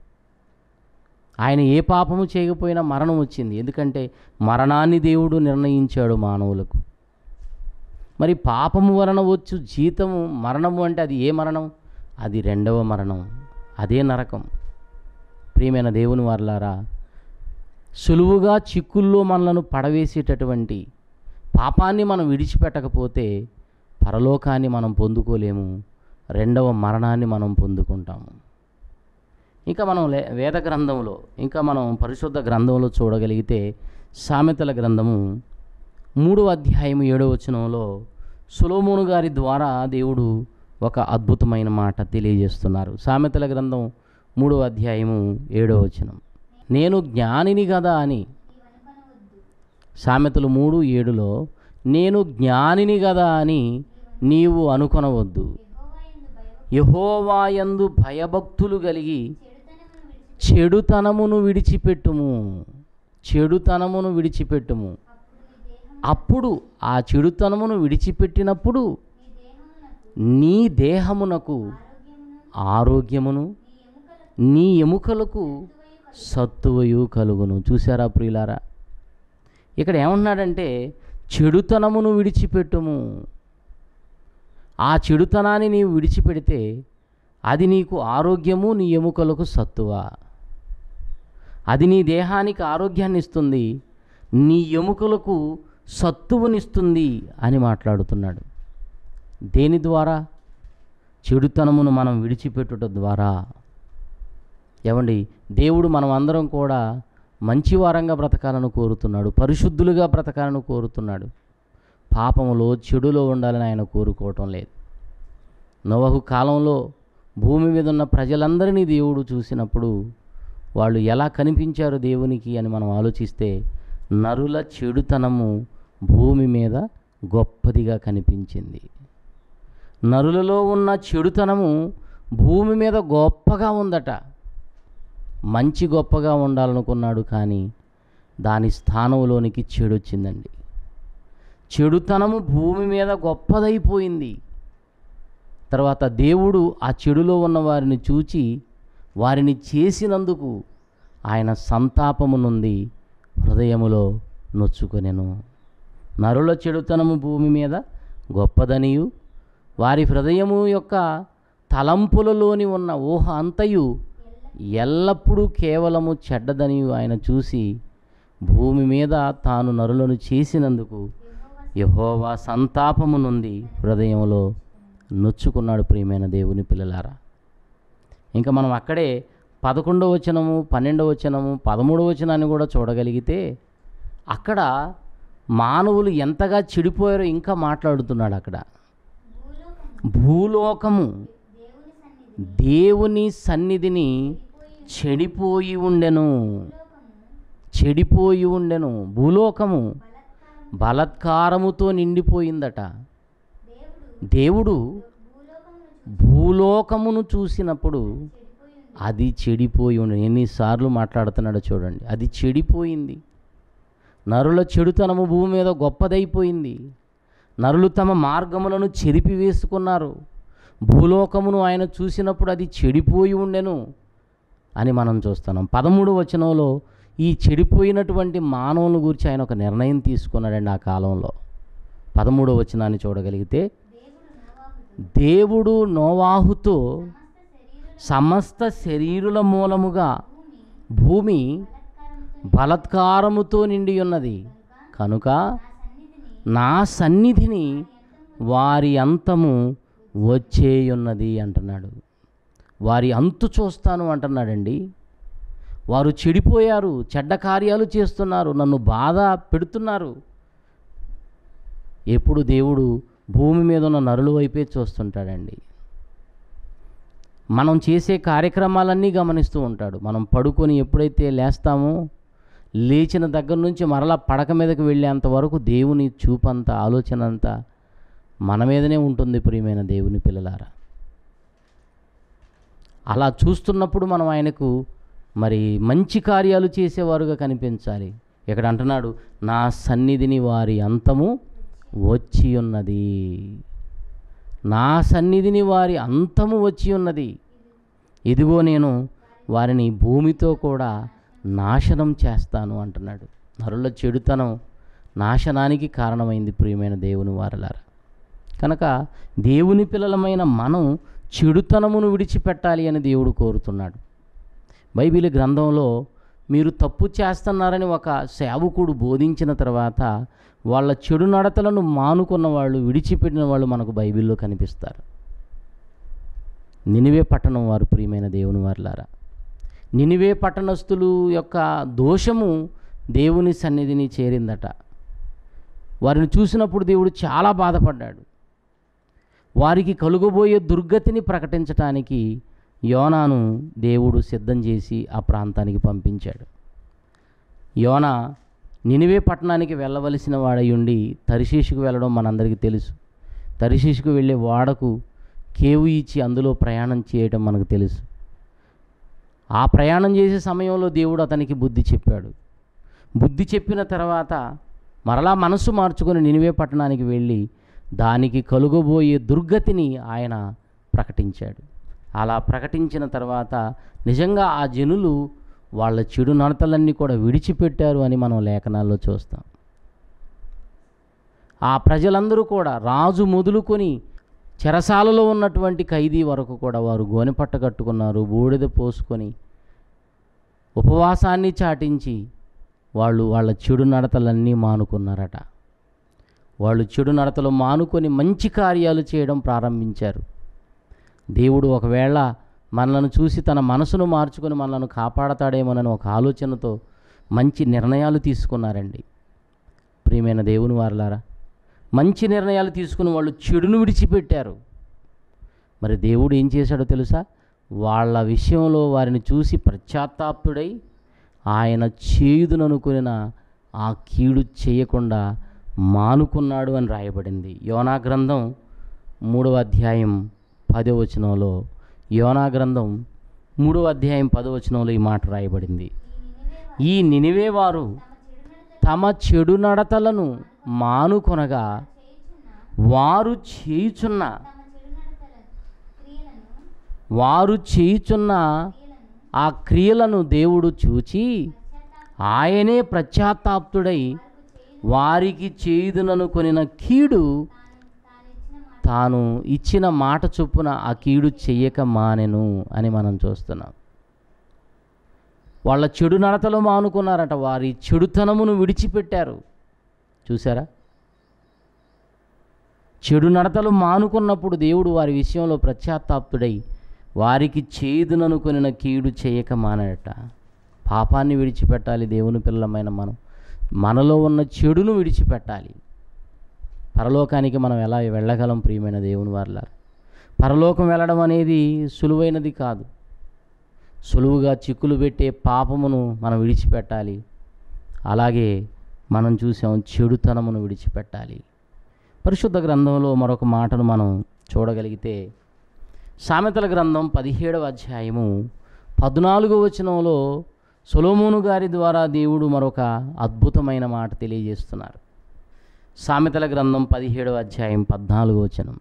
ఆయన ఏ పాపము చేయకపోయినా మరణం వచ్చింది ఎందుకంటే మరణాన్ని దేవుడు నిర్ణయించాడు మానవులకు మరి పాపము వలన వచ్చు జీతము మరణము అంటే అది ఏ మరణం అది రెండవ మరణం అదే నరకం ప్రియమైన దేవుని వారలారా సులువుగా చిక్కుల్లో మనలను పడవేసేటటువంటి పాపాన్ని మనం విడిచిపెట్టకపోతే పరలోకాన్ని మనం పొందుకోలేము రెండవ మరణాన్ని మనం పొందుకుంటాము ఇంకా మనం లే వేద గ్రంథంలో ఇంకా మనం పరిశుద్ధ గ్రంథంలో చూడగలిగితే సామెతల గ్రంథము మూడో అధ్యాయం ఏడో వచనంలో సులోమోను గారి ద్వారా దేవుడు ఒక అద్భుతమైన మాట తెలియజేస్తున్నారు సామెతల గ్రంథం మూడో అధ్యాయము ఏడో వచనం నేను జ్ఞానిని కదా అని సామెతలు మూడు ఏడులో నేను జ్ఞానిని కదా అని నీవు అనుకొనవద్దు యహోవాయందు భయభక్తులు కలిగి చెడుతనమును విడిచిపెట్టుము చెడుతనమును విడిచిపెట్టుము అప్పుడు ఆ చెడుతనమును విడిచిపెట్టినప్పుడు నీ దేహమునకు ఆరోగ్యమును నీ ఎముకలకు సత్తువయు కలుగును చూసారా ప్రియులారా ఇక్కడ ఏమంటున్నాడంటే చెడుతనమును విడిచిపెట్టుము ఆ చెడుతనాన్ని నీవు విడిచిపెడితే అది నీకు ఆరోగ్యము నీ ఎముకలకు సత్తువ అది నీ దేహానికి ఆరోగ్యాన్ని ఇస్తుంది నీ ఎముకలకు సత్తువనిస్తుంది అని మాట్లాడుతున్నాడు దేని ద్వారా చెడుతనమును మనం విడిచిపెట్టుట ద్వారా ఏమండి దేవుడు మనం అందరం కూడా మంచివారంగా బ్రతకాలని కోరుతున్నాడు పరిశుద్ధులుగా బ్రతకాలని కోరుతున్నాడు పాపములో చెడులో ఉండాలని ఆయన కోరుకోవటం లేదు నోవహు కాలంలో భూమి మీద ఉన్న ప్రజలందరినీ దేవుడు చూసినప్పుడు వాళ్ళు ఎలా కనిపించారు దేవునికి అని మనం ఆలోచిస్తే నరుల చెడుతనము భూమి మీద గొప్పదిగా కనిపించింది నరులలో ఉన్న చెడుతనము భూమి మీద గొప్పగా ఉందట మంచి గొప్పగా ఉండాలనుకున్నాడు కానీ దాని స్థానంలోనికి చెడు వచ్చిందండి చెడుతనము భూమి మీద గొప్పదైపోయింది తర్వాత దేవుడు ఆ చెడులో ఉన్న వారిని చూచి వారిని చేసినందుకు ఆయన సంతాపము నుండి హృదయములో నొచ్చుకొనెను నరుల చెడుతనము భూమి మీద గొప్పదనియు వారి హృదయము యొక్క తలంపులలోని ఉన్న ఊహ అంతయు ఎల్లప్పుడూ కేవలము చెడ్డదనియు ఆయన చూసి భూమి మీద తాను నరులను చేసినందుకు యహోవా సంతాపము నుండి హృదయంలో నొచ్చుకున్నాడు ప్రియమైన దేవుని పిల్లలారా ఇంకా మనం అక్కడే పదకొండవ వచనము పన్నెండవ వచనము పదమూడవ వచనాన్ని కూడా చూడగలిగితే అక్కడ మానవులు ఎంతగా చెడిపోయారో ఇంకా మాట్లాడుతున్నాడు అక్కడ భూలోకము దేవుని సన్నిధిని చెడిపోయి ఉండెను చెడిపోయి ఉండెను భూలోకము బలత్కారముతో నిండిపోయిందట దేవుడు భూలోకమును చూసినప్పుడు అది చెడిపోయి ఉండి ఎన్నిసార్లు మాట్లాడుతున్నాడో చూడండి అది చెడిపోయింది నరుల చెడుతనము భూమి మీద గొప్పదైపోయింది నరులు తమ మార్గములను చెరిపి వేసుకున్నారు భూలోకమును ఆయన చూసినప్పుడు అది చెడిపోయి ఉండెను అని మనం చూస్తున్నాం పదమూడు వచనంలో ఈ చెడిపోయినటువంటి మానవుల గురించి ఆయన ఒక నిర్ణయం తీసుకున్నాడండి ఆ కాలంలో పదమూడవ వచనాన్ని చూడగలిగితే దేవుడు నోవాహుతో సమస్త శరీరుల మూలముగా భూమి బలత్కారముతో నిండి ఉన్నది కనుక నా సన్నిధిని వారి అంతము వచ్చేయున్నది అంటున్నాడు వారి అంతు చూస్తాను అంటున్నాడండి వారు చెడిపోయారు చెడ్డ కార్యాలు చేస్తున్నారు నన్ను బాధ పెడుతున్నారు ఎప్పుడు దేవుడు భూమి మీద ఉన్న నరుల వైపే చూస్తుంటాడండి మనం చేసే కార్యక్రమాలన్నీ గమనిస్తూ ఉంటాడు మనం పడుకొని ఎప్పుడైతే లేస్తామో లేచిన దగ్గర నుంచి మరలా పడక మీదకి వెళ్ళేంత వరకు దేవుని చూపంతా ఆలోచన అంతా మన మీదనే ఉంటుంది ప్రియమైన దేవుని పిల్లలారా అలా చూస్తున్నప్పుడు మనం ఆయనకు మరి మంచి కార్యాలు చేసేవారుగా కనిపించాలి ఇక్కడ అంటున్నాడు నా సన్నిధిని వారి అంతము వచ్చి ఉన్నది నా సన్నిధిని వారి అంతము వచ్చి ఉన్నది ఇదిగో నేను వారిని భూమితో కూడా నాశనం చేస్తాను అంటున్నాడు నరుల చెడుతనం నాశనానికి కారణమైంది ప్రియమైన దేవుని వారలారా కనుక దేవుని పిల్లలమైన మనం చెడుతనమును విడిచిపెట్టాలి అని దేవుడు కోరుతున్నాడు బైబిల్ గ్రంథంలో మీరు తప్పు చేస్తున్నారని ఒక సేవకుడు బోధించిన తర్వాత వాళ్ళ చెడు నడతలను మానుకున్న వాళ్ళు విడిచిపెట్టిన వాళ్ళు మనకు బైబిల్లో కనిపిస్తారు నినివే పట్టణం వారు ప్రియమైన దేవుని వారులారా నినివే పట్టణస్థులు యొక్క దోషము దేవుని సన్నిధిని చేరిందట వారిని చూసినప్పుడు దేవుడు చాలా బాధపడ్డాడు వారికి కలుగబోయే దుర్గతిని ప్రకటించటానికి యోనాను దేవుడు సిద్ధం చేసి ఆ ప్రాంతానికి పంపించాడు యోన నినివే పట్టణానికి వెళ్ళవలసిన వాడై ఉండి తరిశీషుకు వెళ్ళడం మనందరికీ తెలుసు తరిశీషుకు వెళ్ళే వాడకు కేవు ఇచ్చి అందులో ప్రయాణం చేయటం మనకు తెలుసు ఆ ప్రయాణం చేసే సమయంలో దేవుడు అతనికి బుద్ధి చెప్పాడు బుద్ధి చెప్పిన తర్వాత మరలా మనసు మార్చుకొని నినివే పట్టణానికి వెళ్ళి దానికి కలుగబోయే దుర్గతిని ఆయన ప్రకటించాడు అలా ప్రకటించిన తర్వాత నిజంగా ఆ జనులు వాళ్ళ చెడు నడతలన్నీ కూడా విడిచిపెట్టారు అని మనం లేఖనాల్లో చూస్తాం ఆ ప్రజలందరూ కూడా రాజు మొదలుకొని చెరసాలలో ఉన్నటువంటి ఖైదీ వరకు కూడా వారు గోనెపట్ట కట్టుకున్నారు బూడిద పోసుకొని ఉపవాసాన్ని చాటించి వాళ్ళు వాళ్ళ చెడు నడతలన్నీ మానుకున్నారట వాళ్ళు చెడు నడతలు మానుకొని మంచి కార్యాలు చేయడం ప్రారంభించారు దేవుడు ఒకవేళ మనలను చూసి తన మనసును మార్చుకొని మనలను కాపాడతాడేమోనని ఒక ఆలోచనతో మంచి నిర్ణయాలు తీసుకున్నారండి ప్రియమైన దేవుని వారలారా మంచి నిర్ణయాలు తీసుకుని వాళ్ళు చెడును విడిచిపెట్టారు మరి దేవుడు ఏం చేశాడో తెలుసా వాళ్ళ విషయంలో వారిని చూసి పశ్చాత్తాప్తుడై ఆయన చేయుదుననుకున్న ఆ కీడు చేయకుండా మానుకున్నాడు అని రాయబడింది యోనా గ్రంథం మూడవ అధ్యాయం పదో వచనంలో యోనా గ్రంథం మూడవ అధ్యాయం పదో వచనంలో ఈ మాట రాయబడింది ఈ నినివే వారు తమ చెడు నడతలను మానుకొనగా వారు చేయుచున్న వారు చేయుచున్న ఆ క్రియలను దేవుడు చూచి ఆయనే ప్రత్యాతాప్తుడై వారికి చేయుదుననుకొనిన కీడు తాను ఇచ్చిన మాట చొప్పున ఆ కీడు చెయ్యక మానెను అని మనం చూస్తున్నాం వాళ్ళ చెడు నడతలు మానుకున్నారట వారి చెడుతనమును విడిచిపెట్టారు చూసారా చెడు నడతలు మానుకున్నప్పుడు దేవుడు వారి విషయంలో ప్రత్యాత్తాప్తుడై వారికి చేదుననుకొనిన కీడు చేయక మానడట పాపాన్ని విడిచిపెట్టాలి దేవుని పిల్లలమైన మనం మనలో ఉన్న చెడును విడిచిపెట్టాలి పరలోకానికి మనం ఎలా వెళ్ళగలం ప్రియమైన దేవుని వారిలారు పరలోకం వెళ్ళడం అనేది సులువైనది కాదు సులువుగా చిక్కులు పెట్టే పాపమును మనం విడిచిపెట్టాలి అలాగే మనం చూసాం చెడుతనమును విడిచిపెట్టాలి పరిశుద్ధ గ్రంథంలో మరొక మాటను మనం చూడగలిగితే సామెతల గ్రంథం పదిహేడవ అధ్యాయము పద్నాలుగో వచనంలో సొలోమోను గారి ద్వారా దేవుడు మరొక అద్భుతమైన మాట తెలియజేస్తున్నారు సామెతల గ్రంథం పదిహేడవ అధ్యాయం పద్నాలుగో వచనం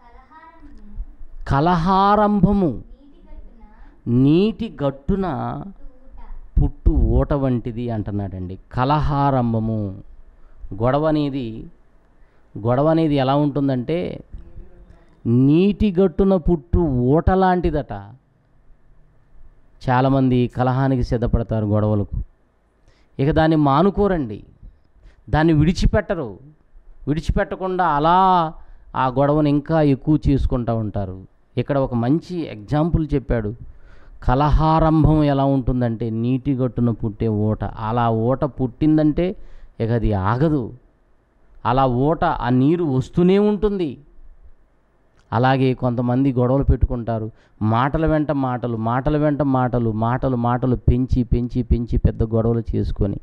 కలహారంభము నీటి గట్టున పుట్టు ఊట వంటిది అంటున్నాడండి కలహారంభము గొడవ అనేది గొడవ అనేది ఎలా ఉంటుందంటే నీటి గట్టున పుట్టు ఊట లాంటిదట చాలామంది కలహానికి సిద్ధపడతారు గొడవలకు ఇక దాన్ని మానుకోరండి దాన్ని విడిచిపెట్టరు విడిచిపెట్టకుండా అలా ఆ గొడవను ఇంకా ఎక్కువ చేసుకుంటూ ఉంటారు ఇక్కడ ఒక మంచి ఎగ్జాంపుల్ చెప్పాడు కలహారంభం ఎలా ఉంటుందంటే నీటి గట్టున పుట్టే ఊట అలా ఊట పుట్టిందంటే ఇక అది ఆగదు అలా ఊట ఆ నీరు వస్తూనే ఉంటుంది అలాగే కొంతమంది గొడవలు పెట్టుకుంటారు మాటల వెంట మాటలు మాటల వెంట మాటలు మాటలు మాటలు పెంచి పెంచి పెంచి పెద్ద గొడవలు చేసుకొని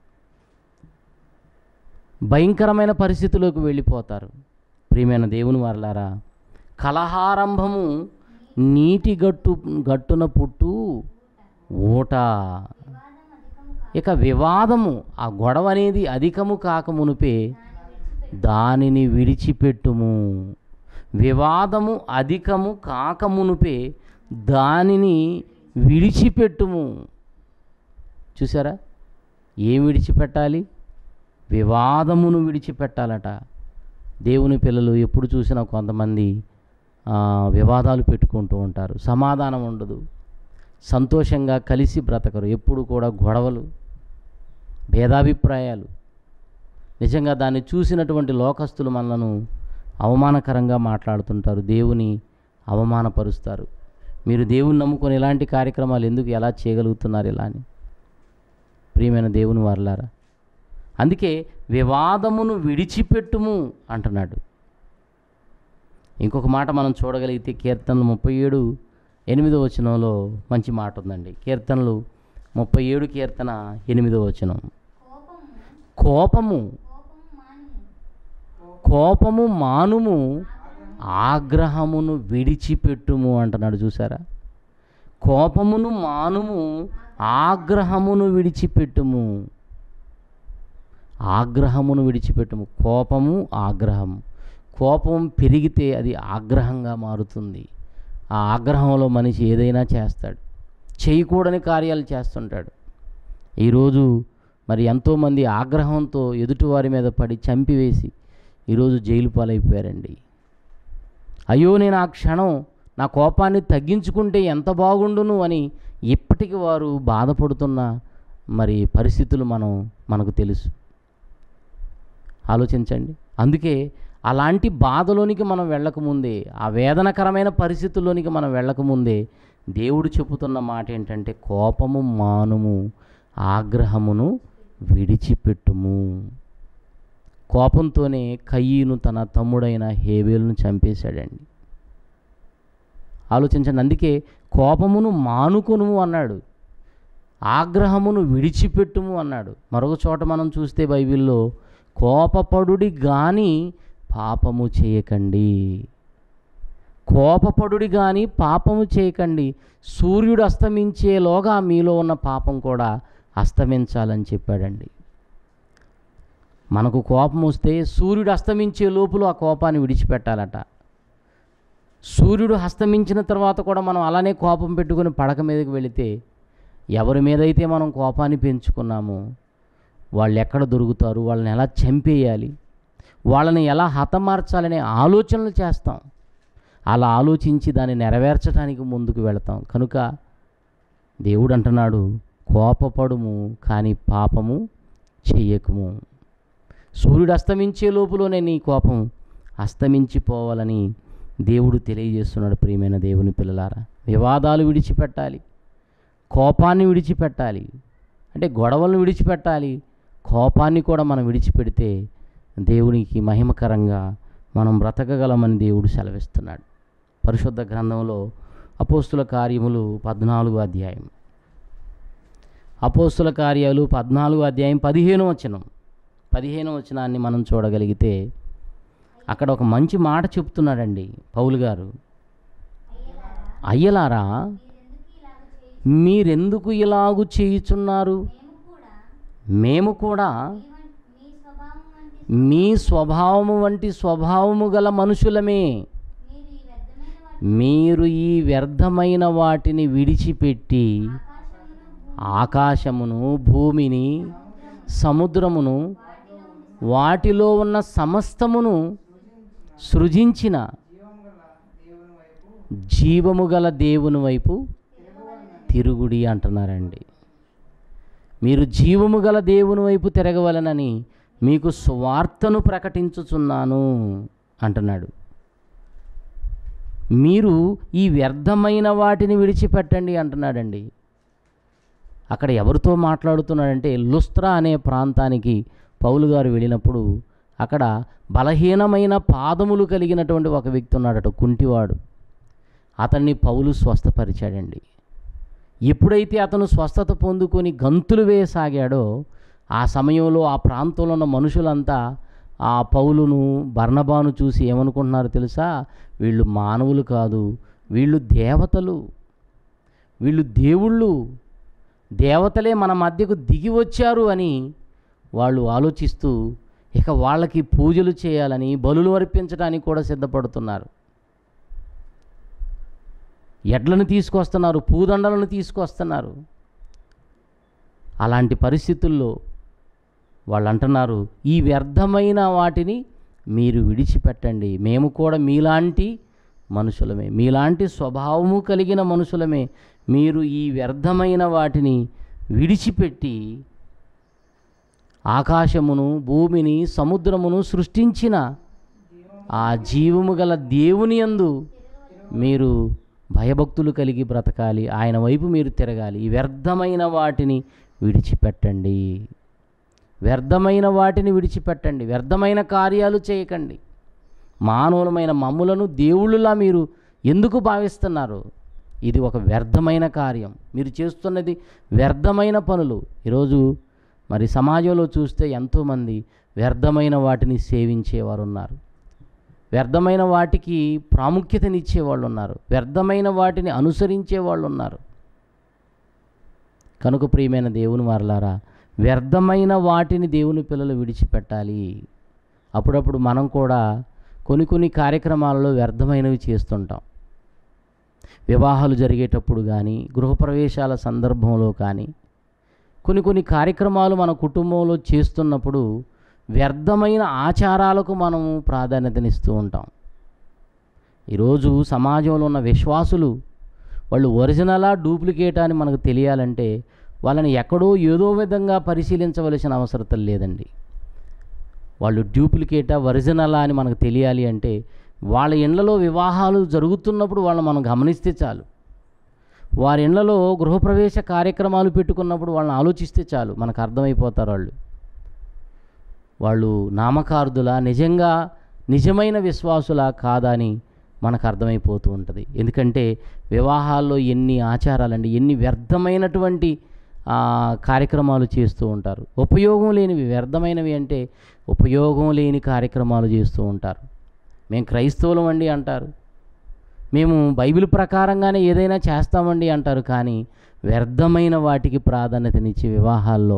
భయంకరమైన పరిస్థితిలోకి వెళ్ళిపోతారు ప్రియమైన దేవుని వారలారా కలహారంభము నీటి గట్టు గట్టున పుట్టు ఊట ఇక వివాదము ఆ గొడవ అనేది అధికము కాకమునుపే దానిని విడిచిపెట్టుము వివాదము అధికము కాకమునుపే దానిని విడిచిపెట్టుము చూసారా ఏం విడిచిపెట్టాలి వివాదమును విడిచిపెట్టాలట దేవుని పిల్లలు ఎప్పుడు చూసినా కొంతమంది ఆ, వివాదాలు పెట్టుకుంటూ ఉంటారు సమాధానం ఉండదు సంతోషంగా కలిసి బ్రతకరు ఎప్పుడు కూడా గొడవలు భేదాభిప్రాయాలు నిజంగా దాన్ని చూసినటువంటి లోకస్తులు మనలను అవమానకరంగా మాట్లాడుతుంటారు దేవుని అవమానపరుస్తారు మీరు దేవుని నమ్ముకొని ఇలాంటి కార్యక్రమాలు ఎందుకు ఎలా చేయగలుగుతున్నారు ఇలా అని ప్రియమైన దేవుని వారలారా అందుకే వివాదమును విడిచిపెట్టుము అంటున్నాడు ఇంకొక మాట మనం చూడగలిగితే కీర్తనలు ముప్పై ఏడు ఎనిమిదో వచనంలో మంచి మాట ఉందండి కీర్తనలు ముప్పై ఏడు కీర్తన ఎనిమిదో వచనం కోపము కోపము కోపము మానుము కోపము మానుము ఆగ్రహమును విడిచిపెట్టుము అంటున్నాడు చూసారా కోపమును మానుము ఆగ్రహమును విడిచిపెట్టుము ఆగ్రహమును విడిచిపెట్టుము కోపము ఆగ్రహము కోపం పెరిగితే అది ఆగ్రహంగా మారుతుంది ఆ ఆగ్రహంలో మనిషి ఏదైనా చేస్తాడు చేయకూడని కార్యాలు చేస్తుంటాడు ఈరోజు మరి ఎంతోమంది ఆగ్రహంతో ఎదుటివారి మీద పడి చంపివేసి ఈరోజు జైలు పాలైపోయారండి అయ్యో నేను ఆ క్షణం నా కోపాన్ని తగ్గించుకుంటే ఎంత బాగుండును అని ఇప్పటికి వారు బాధపడుతున్న మరి పరిస్థితులు మనం మనకు తెలుసు ఆలోచించండి అందుకే అలాంటి బాధలోనికి మనం వెళ్ళకముందే ఆ వేదనకరమైన పరిస్థితుల్లోనికి మనం వెళ్ళకముందే దేవుడు చెబుతున్న మాట ఏంటంటే కోపము మానుము ఆగ్రహమును విడిచిపెట్టుము కోపంతోనే కయ్యను తన తమ్ముడైన హేబేలును చంపేశాడండి ఆలోచించండి అందుకే కోపమును మానుకొను అన్నాడు ఆగ్రహమును విడిచిపెట్టుము అన్నాడు మరొక చోట మనం చూస్తే బైబిల్లో కోపపడుడి గాని పాపము చేయకండి కోపపడుడి గాని పాపము చేయకండి సూర్యుడు అస్తమించేలోగా మీలో ఉన్న పాపం కూడా అస్తమించాలని చెప్పాడండి మనకు కోపం వస్తే సూర్యుడు అస్తమించే లోపల ఆ కోపాన్ని విడిచిపెట్టాలట సూర్యుడు అస్తమించిన తర్వాత కూడా మనం అలానే కోపం పెట్టుకుని పడక మీదకి వెళితే ఎవరి మీదైతే మనం కోపాన్ని పెంచుకున్నామో వాళ్ళు ఎక్కడ దొరుకుతారు వాళ్ళని ఎలా చంపేయాలి వాళ్ళని ఎలా హతమార్చాలనే ఆలోచనలు చేస్తాం అలా ఆలోచించి దాన్ని నెరవేర్చడానికి ముందుకు వెళతాం కనుక దేవుడు అంటున్నాడు కోపపడుము కానీ పాపము చెయ్యకుము సూర్యుడు అస్తమించే లోపులోనే నీ కోపం అస్తమించిపోవాలని దేవుడు తెలియజేస్తున్నాడు ప్రియమైన దేవుని పిల్లలారా వివాదాలు విడిచిపెట్టాలి కోపాన్ని విడిచిపెట్టాలి అంటే గొడవలను విడిచిపెట్టాలి కోపాన్ని కూడా మనం విడిచిపెడితే దేవునికి మహిమకరంగా మనం బ్రతకగలమని దేవుడు సెలవిస్తున్నాడు పరిశుద్ధ గ్రంథంలో అపోస్తుల కార్యములు పద్నాలుగు అధ్యాయం అపోస్తుల కార్యాలు పద్నాలుగు అధ్యాయం పదిహేను వచనం పదిహేను వచనాన్ని మనం చూడగలిగితే అక్కడ ఒక మంచి మాట చెప్తున్నాడండి పౌలు గారు అయ్యలారా మీరెందుకు ఇలాగ చేయి మీరెందుకు ఇలాగు చేయుచున్నారు మేము కూడా మేము కూడా మీ వం- మీ స్వభావం వంటి మీ స్వభావము వంటి స్వభావము గల మనుషులమే మీరు ఈ వ్యర్థమైన మీరు ఈ వ్యర్థమైన వాటి వాటిని విడిచిపెట్టి ఆకాశమును ఆకాశమును భూమిని సముద్రమును వాటిలో ఉన్న సమస్తమును సృజించిన జీవము గల దేవుని వైపు తిరుగుడి అంటున్నారండి మీరు జీవము గల దేవుని వైపు తిరగవలనని మీకు సువార్తను ప్రకటించుచున్నాను అంటున్నాడు మీరు ఈ వ్యర్థమైన వాటిని విడిచిపెట్టండి అంటున్నాడండి అక్కడ ఎవరితో మాట్లాడుతున్నాడంటే లుస్త్రా అనే ప్రాంతానికి పౌలు గారు వెళ్ళినప్పుడు అక్కడ బలహీనమైన పాదములు కలిగినటువంటి ఒక వ్యక్తి ఉన్నాడట కుంటివాడు అతన్ని పౌలు స్వస్థపరిచాడండి ఎప్పుడైతే అతను స్వస్థత పొందుకొని గంతులు వేయసాగాడో ఆ సమయంలో ఆ ప్రాంతంలో ఉన్న మనుషులంతా ఆ పౌలును బర్ణబాను చూసి ఏమనుకుంటున్నారు తెలుసా వీళ్ళు మానవులు కాదు వీళ్ళు దేవతలు వీళ్ళు దేవుళ్ళు దేవతలే మన మధ్యకు దిగి వచ్చారు అని వాళ్ళు ఆలోచిస్తూ ఇక వాళ్ళకి పూజలు చేయాలని బలులు అర్పించడానికి కూడా సిద్ధపడుతున్నారు ఎడ్లను తీసుకొస్తున్నారు పూదండలను తీసుకొస్తున్నారు అలాంటి పరిస్థితుల్లో వాళ్ళు అంటున్నారు ఈ వ్యర్థమైన వాటిని మీరు విడిచిపెట్టండి మేము కూడా మీలాంటి మనుషులమే మీలాంటి స్వభావము కలిగిన మనుషులమే మీరు ఈ వ్యర్థమైన వాటిని విడిచిపెట్టి ఆకాశమును భూమిని సముద్రమును సృష్టించిన ఆ జీవము గల దేవుని యందు మీరు భయభక్తులు కలిగి బ్రతకాలి ఆయన వైపు మీరు తిరగాలి ఈ వ్యర్థమైన వాటిని విడిచిపెట్టండి వ్యర్థమైన వాటిని విడిచిపెట్టండి వ్యర్థమైన కార్యాలు చేయకండి మానవులమైన మమ్ములను దేవుళ్ళులా మీరు ఎందుకు భావిస్తున్నారు ఇది ఒక వ్యర్థమైన కార్యం మీరు చేస్తున్నది వ్యర్థమైన పనులు ఈరోజు మరి సమాజంలో చూస్తే ఎంతోమంది వ్యర్థమైన వాటిని సేవించేవారు ఉన్నారు వ్యర్థమైన వాటికి ప్రాముఖ్యతనిచ్చే వాళ్ళు ఉన్నారు వ్యర్థమైన వాటిని అనుసరించే వాళ్ళు ఉన్నారు కనుక ప్రియమైన దేవుని వారలారా వ్యర్థమైన వాటిని దేవుని పిల్లలు విడిచిపెట్టాలి అప్పుడప్పుడు మనం కూడా కొన్ని కొన్ని కార్యక్రమాలలో వ్యర్థమైనవి చేస్తుంటాం వివాహాలు జరిగేటప్పుడు కానీ గృహప్రవేశాల సందర్భంలో కానీ కొన్ని కొన్ని కార్యక్రమాలు మన కుటుంబంలో చేస్తున్నప్పుడు వ్యర్థమైన ఆచారాలకు మనము ప్రాధాన్యతనిస్తూ ఉంటాం ఈరోజు సమాజంలో ఉన్న విశ్వాసులు వాళ్ళు ఒరిజినలా డూప్లికేటా అని మనకు తెలియాలంటే వాళ్ళని ఎక్కడో ఏదో విధంగా పరిశీలించవలసిన అవసరం లేదండి వాళ్ళు డూప్లికేటా ఒరిజినలా అని మనకు తెలియాలి అంటే వాళ్ళ ఇళ్లలో వివాహాలు జరుగుతున్నప్పుడు వాళ్ళని మనం గమనిస్తే చాలు వారి ఇళ్లలో గృహప్రవేశ కార్యక్రమాలు పెట్టుకున్నప్పుడు వాళ్ళని ఆలోచిస్తే చాలు మనకు అర్థమైపోతారు వాళ్ళు వాళ్ళు నామకార్థులా నిజంగా నిజమైన విశ్వాసులా కాదా అని మనకు అర్థమైపోతూ ఉంటుంది ఎందుకంటే వివాహాల్లో ఎన్ని ఆచారాలండి ఎన్ని వ్యర్థమైనటువంటి ఆ, కార్యక్రమాలు చేస్తూ ఉంటారు ఉపయోగం లేనివి వ్యర్థమైనవి అంటే ఉపయోగం లేని కార్యక్రమాలు చేస్తూ ఉంటారు మేము క్రైస్తవులం అండి అంటారు మేము బైబిల్ ప్రకారంగానే ఏదైనా చేస్తామండి అంటారు కానీ వ్యర్థమైన వాటికి ప్రాధాన్యతనిచ్చి వివాహాల్లో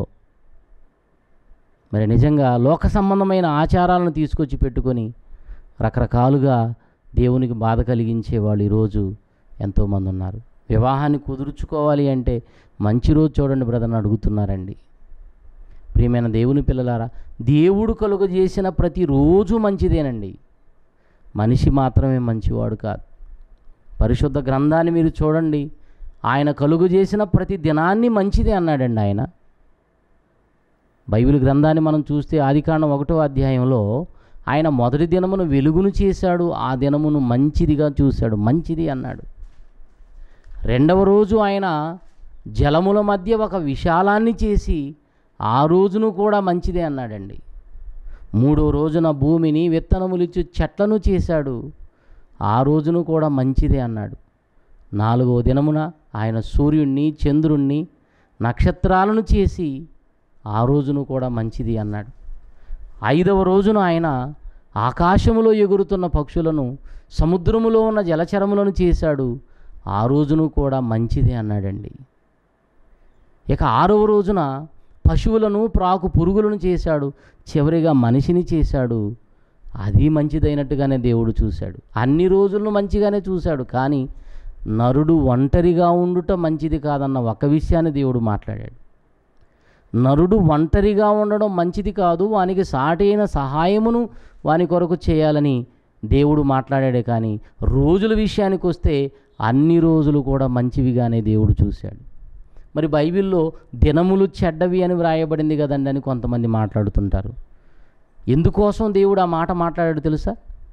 మరి నిజంగా లోక సంబంధమైన ఆచారాలను తీసుకొచ్చి పెట్టుకొని రకరకాలుగా దేవునికి బాధ కలిగించే వాళ్ళు ఈరోజు ఎంతోమంది ఉన్నారు వివాహాన్ని కుదుర్చుకోవాలి అంటే మంచి రోజు చూడండి బ్రదర్ అని అడుగుతున్నారండి ప్రియమైన దేవుని పిల్లలారా దేవుడు కలుగు చేసిన ప్రతిరోజు మంచిదేనండి మనిషి మాత్రమే మంచివాడు కాదు పరిశుద్ధ గ్రంథాన్ని మీరు చూడండి ఆయన కలుగు చేసిన ప్రతి దినాన్ని మంచిదే అన్నాడండి ఆయన బైబిల్ గ్రంథాన్ని మనం చూస్తే ఆదికాండం ఒకటో అధ్యాయంలో ఆయన మొదటి దినమును వెలుగును చేశాడు ఆ దినమును మంచిదిగా చూశాడు మంచిది అన్నాడు రెండవ రోజు ఆయన జలముల మధ్య ఒక విశాలాన్ని చేసి ఆ రోజును కూడా మంచిదే అన్నాడండి మూడో రోజున భూమిని విత్తనములిచ్చు చెట్లను చేశాడు ఆ రోజును కూడా మంచిదే అన్నాడు నాలుగో దినమున ఆయన సూర్యుణ్ణి చంద్రుణ్ణి నక్షత్రాలను చేసి ఆ రోజును కూడా మంచిది అన్నాడు ఐదవ రోజున ఆయన ఆకాశములో ఎగురుతున్న పక్షులను సముద్రములో ఉన్న జలచరములను చేశాడు ఆ రోజును కూడా మంచిదే అన్నాడండి ఇక ఆరవ రోజున పశువులను ప్రాకు పురుగులను చేశాడు చివరిగా మనిషిని చేశాడు అది మంచిదైనట్టుగానే దేవుడు చూశాడు అన్ని రోజులను మంచిగానే చూశాడు కానీ నరుడు ఒంటరిగా ఉండుట మంచిది కాదన్న ఒక విషయాన్ని దేవుడు మాట్లాడాడు నరుడు ఒంటరిగా ఉండడం మంచిది కాదు వానికి సాటైన సహాయమును వాని కొరకు చేయాలని దేవుడు మాట్లాడాడే కానీ రోజుల విషయానికి వస్తే అన్ని రోజులు కూడా మంచివిగానే దేవుడు చూశాడు మరి బైబిల్లో దినములు చెడ్డవి అని వ్రాయబడింది కదండి అని కొంతమంది మాట్లాడుతుంటారు ఎందుకోసం దేవుడు ఆ మాట మాట్లాడాడు తెలుసా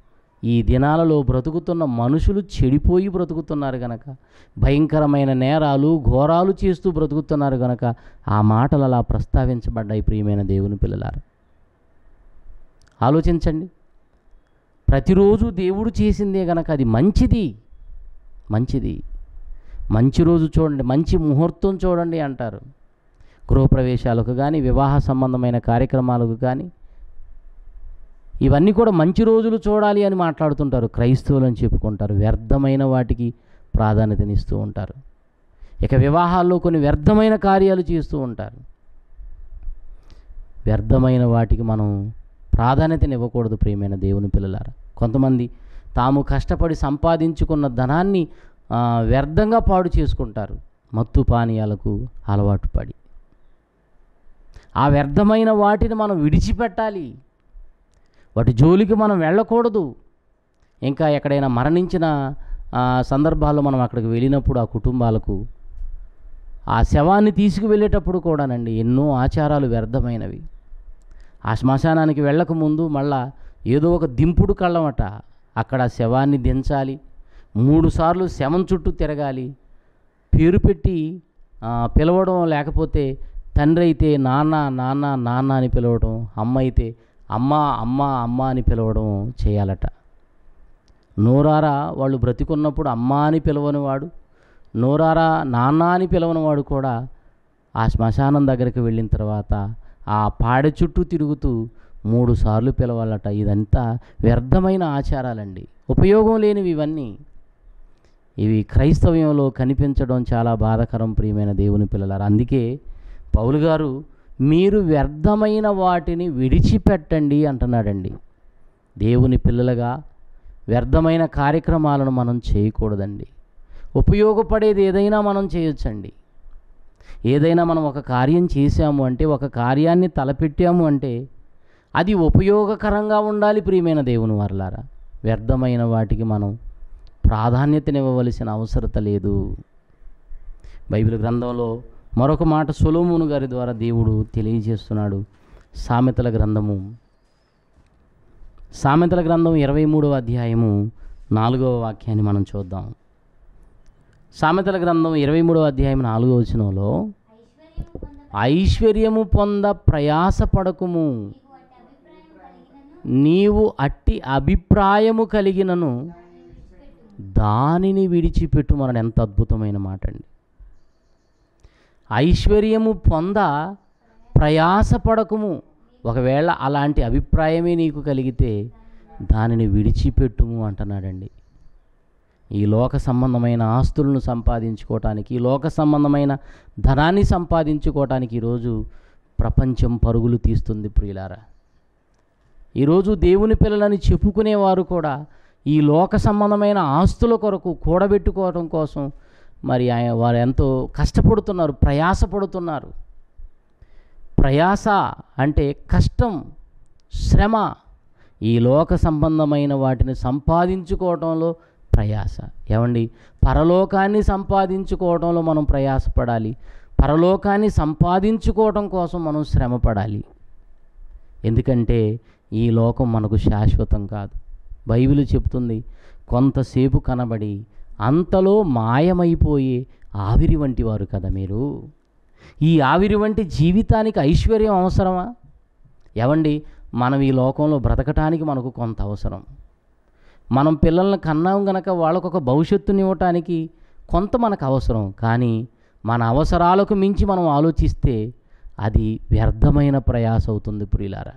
ఈ దినాలలో బ్రతుకుతున్న మనుషులు చెడిపోయి బ్రతుకుతున్నారు గనక భయంకరమైన నేరాలు ఘోరాలు చేస్తూ బ్రతుకుతున్నారు గనక ఆ మాటలు అలా ప్రస్తావించబడ్డాయి ప్రియమైన దేవుని పిల్లలారు ఆలోచించండి ప్రతిరోజు దేవుడు చేసిందే గనక అది మంచిది మంచిది మంచి రోజు చూడండి మంచి ముహూర్తం చూడండి అంటారు గృహప్రవేశాలకు కానీ వివాహ సంబంధమైన కార్యక్రమాలకు కానీ ఇవన్నీ కూడా మంచి రోజులు చూడాలి అని మాట్లాడుతుంటారు క్రైస్తవులు అని చెప్పుకుంటారు వ్యర్థమైన వాటికి ప్రాధాన్యతనిస్తూ ఉంటారు ఇక వివాహాల్లో కొన్ని వ్యర్థమైన కార్యాలు చేస్తూ ఉంటారు వ్యర్థమైన వాటికి మనం ప్రాధాన్యతనివ్వకూడదు ప్రియమైన దేవుని పిల్లలారా కొంతమంది తాము కష్టపడి సంపాదించుకున్న ధనాన్ని ఆ, వ్యర్థంగా పాడు చేసుకుంటారు మత్తు పానీయాలకు అలవాటు పడి ఆ వ్యర్థమైన వాటిని మనం విడిచిపెట్టాలి వాటి జోలికి మనం వెళ్ళకూడదు ఇంకా ఎక్కడైనా మరణించిన ఆ, సందర్భాల్లో మనం అక్కడికి వెళ్ళినప్పుడు ఆ కుటుంబాలకు ఆ శవాన్ని తీసుకువెళ్ళేటప్పుడు కూడానండి ఎన్నో ఆచారాలు వ్యర్థమైనవి ఆ శ్మశానానికి వెళ్ళకముందు మళ్ళా ఏదో ఒక దింపుడు కళ్ళమట అక్కడ ఆ శవాన్ని దించాలి మూడు సార్లు శవం చుట్టూ తిరగాలి పేరు పెట్టి ఆ, పిలవడం లేకపోతే తండ్రి అయితే నాన్న నాన్న నాన్న అని పిలవడం అమ్మ అయితే అమ్మ అమ్మ అమ్మ అని పిలవడం చేయాలట నోరారా వాళ్ళు బ్రతికున్నప్పుడు అమ్మ అని పిలవని వాడు నోరారా నాన్న అని పిలవని వాడు కూడా ఆ శ్మశానం దగ్గరికి వెళ్ళిన తర్వాత ఆ పాడె చుట్టూ తిరుగుతూ మూడు సార్లు పిలవాలట ఇదంతా వ్యర్థమైన ఆచారాలండి ఉపయోగం లేనివి ఇవన్నీ ఇవి క్రైస్తవ్యంలో కనిపించడం చాలా బాధాకరం ప్రియమైన దేవుని పిల్లలారు అందుకే పౌలు గారు మీరు వ్యర్థమైన వాటిని విడిచిపెట్టండి అంటున్నాడండి దేవుని పిల్లలుగా వ్యర్థమైన కార్యక్రమాలను మనం చేయకూడదండి ఉపయోగపడేది ఏదైనా మనం చేయొచ్చండి ఏదైనా మనం ఒక కార్యం చేశాము అంటే ఒక కార్యాన్ని తలపెట్టాము అంటే అది ఉపయోగకరంగా ఉండాలి ప్రియమైన దేవుని వారలారా వ్యర్థమైన వాటికి మనం ప్రాధాన్యతనివ్వవలసిన అవసరత లేదు బైబిల్ గ్రంథంలో మరొక మాట సొలోమును గారి ద్వారా దేవుడు తెలియజేస్తున్నాడు సామెతల గ్రంథము సామెతల గ్రంథం ఇరవై మూడవ అధ్యాయము నాలుగవ వాక్యాన్ని మనం చూద్దాం సామెతల గ్రంథం ఇరవై మూడవ అధ్యాయం నాలుగవ వచనంలో ఐశ్వర్యము పొంద ప్రయాసపడకుము నీవు అట్టి అభిప్రాయము కలిగినను దానిని విడిచిపెట్టు మన ఎంత అద్భుతమైన మాట అండి ఐశ్వర్యము పొంద ప్రయాసపడకుము ఒకవేళ అలాంటి అభిప్రాయమే నీకు కలిగితే దానిని విడిచిపెట్టుము అంటున్నాడండి ఈ లోక సంబంధమైన ఆస్తులను సంపాదించుకోవటానికి ఈ లోక సంబంధమైన ధనాన్ని సంపాదించుకోవటానికి ఈరోజు ప్రపంచం పరుగులు తీస్తుంది ప్రియులారా ఈరోజు దేవుని పిల్లలని చెప్పుకునేవారు కూడా ఈ లోక సంబంధమైన ఆస్తుల కొరకు కూడబెట్టుకోవడం కోసం మరి ఆయన వారు ఎంతో కష్టపడుతున్నారు ప్రయాసపడుతున్నారు ప్రయాస అంటే కష్టం శ్రమ ఈ లోక సంబంధమైన వాటిని సంపాదించుకోవడంలో ప్రయాస ఏమండి పరలోకాన్ని సంపాదించుకోవడంలో మనం ప్రయాసపడాలి పరలోకాన్ని సంపాదించుకోవడం కోసం మనం శ్రమపడాలి ఎందుకంటే ఈ లోకం మనకు శాశ్వతం కాదు బైబిల్ చెప్తుంది కొంతసేపు కనబడి అంతలో మాయమైపోయే ఆవిరి వంటి వారు కదా మీరు ఈ ఆవిరి వంటి జీవితానికి ఐశ్వర్యం అవసరమా ఏవండి మనం ఈ లోకంలో బ్రతకటానికి మనకు కొంత అవసరం మనం పిల్లల్ని కన్నాం గనక వాళ్ళకు ఒక భవిష్యత్తునివ్వటానికి కొంత మనకు అవసరం కానీ మన అవసరాలకు మించి మనం ఆలోచిస్తే అది వ్యర్థమైన ప్రయాస అవుతుంది ప్రియులారా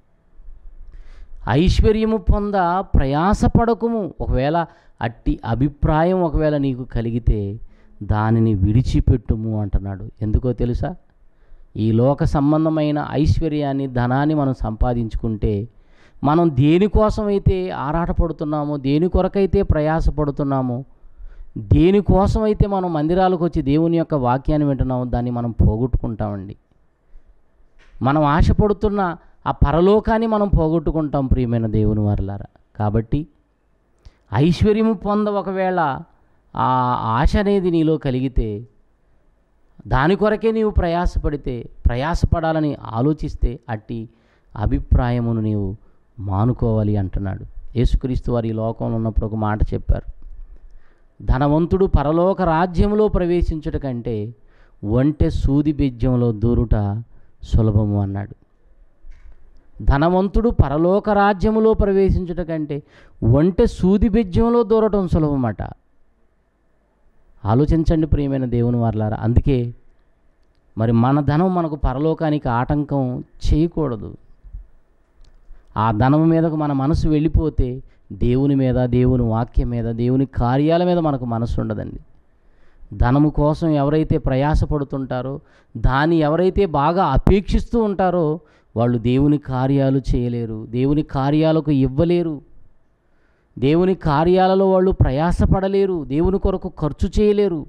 ఐశ్వర్యము పొంద ప్రయాసపడకుము ఒకవేళ అట్టి అభిప్రాయం ఒకవేళ నీకు కలిగితే దానిని విడిచిపెట్టుము అంటున్నాడు ఎందుకో తెలుసా ఈ లోక సంబంధమైన ఐశ్వర్యాన్ని ధనాన్ని మనం సంపాదించుకుంటే మనం దేనికోసమైతే ఆరాటపడుతున్నామో దేని కొరకైతే ప్రయాసపడుతున్నామో దేనికోసమైతే మనం మందిరాలకు వచ్చి దేవుని యొక్క వాక్యాన్ని వింటున్నామో దాన్ని మనం పోగొట్టుకుంటామండి మనం ఆశపడుతున్న ఆ పరలోకాన్ని మనం పోగొట్టుకుంటాం ప్రియమైన దేవుని వారలారా కాబట్టి ఐశ్వర్యము పొంద ఒకవేళ ఆ ఆశ అనేది నీలో కలిగితే దాని కొరకే నీవు ప్రయాసపడితే ప్రయాసపడాలని ఆలోచిస్తే అట్టి అభిప్రాయమును నీవు మానుకోవాలి అంటున్నాడు యేసుక్రీస్తు వారు ఈ లోకంలో ఉన్నప్పుడు ఒక మాట చెప్పారు ధనవంతుడు పరలోక రాజ్యంలో ప్రవేశించుట కంటే ఒంటె సూది బెజ్యంలో దూరుట సులభము అన్నాడు ధనవంతుడు పరలోక రాజ్యములో ప్రవేశించుట కంటే ఒంటె సూది బెజ్యంలో దూరటం సులభమట ఆలోచించండి ప్రియమైన దేవుని వారలారా అందుకే మరి మన ధనం మనకు పరలోకానికి ఆటంకం చేయకూడదు ఆ ధనం మీదకు మన మనసు వెళ్ళిపోతే దేవుని మీద దేవుని వాక్యం మీద దేవుని కార్యాల మీద మనకు మనసు ఉండదండి ధనము కోసం ఎవరైతే ప్రయాసపడుతుంటారో దాన్ని ఎవరైతే బాగా అపేక్షిస్తూ ఉంటారో వాళ్ళు దేవుని కార్యాలు చేయలేరు దేవుని కార్యాలకు ఇవ్వలేరు దేవుని కార్యాలలో వాళ్ళు ప్రయాసపడలేరు దేవుని కొరకు ఖర్చు చేయలేరు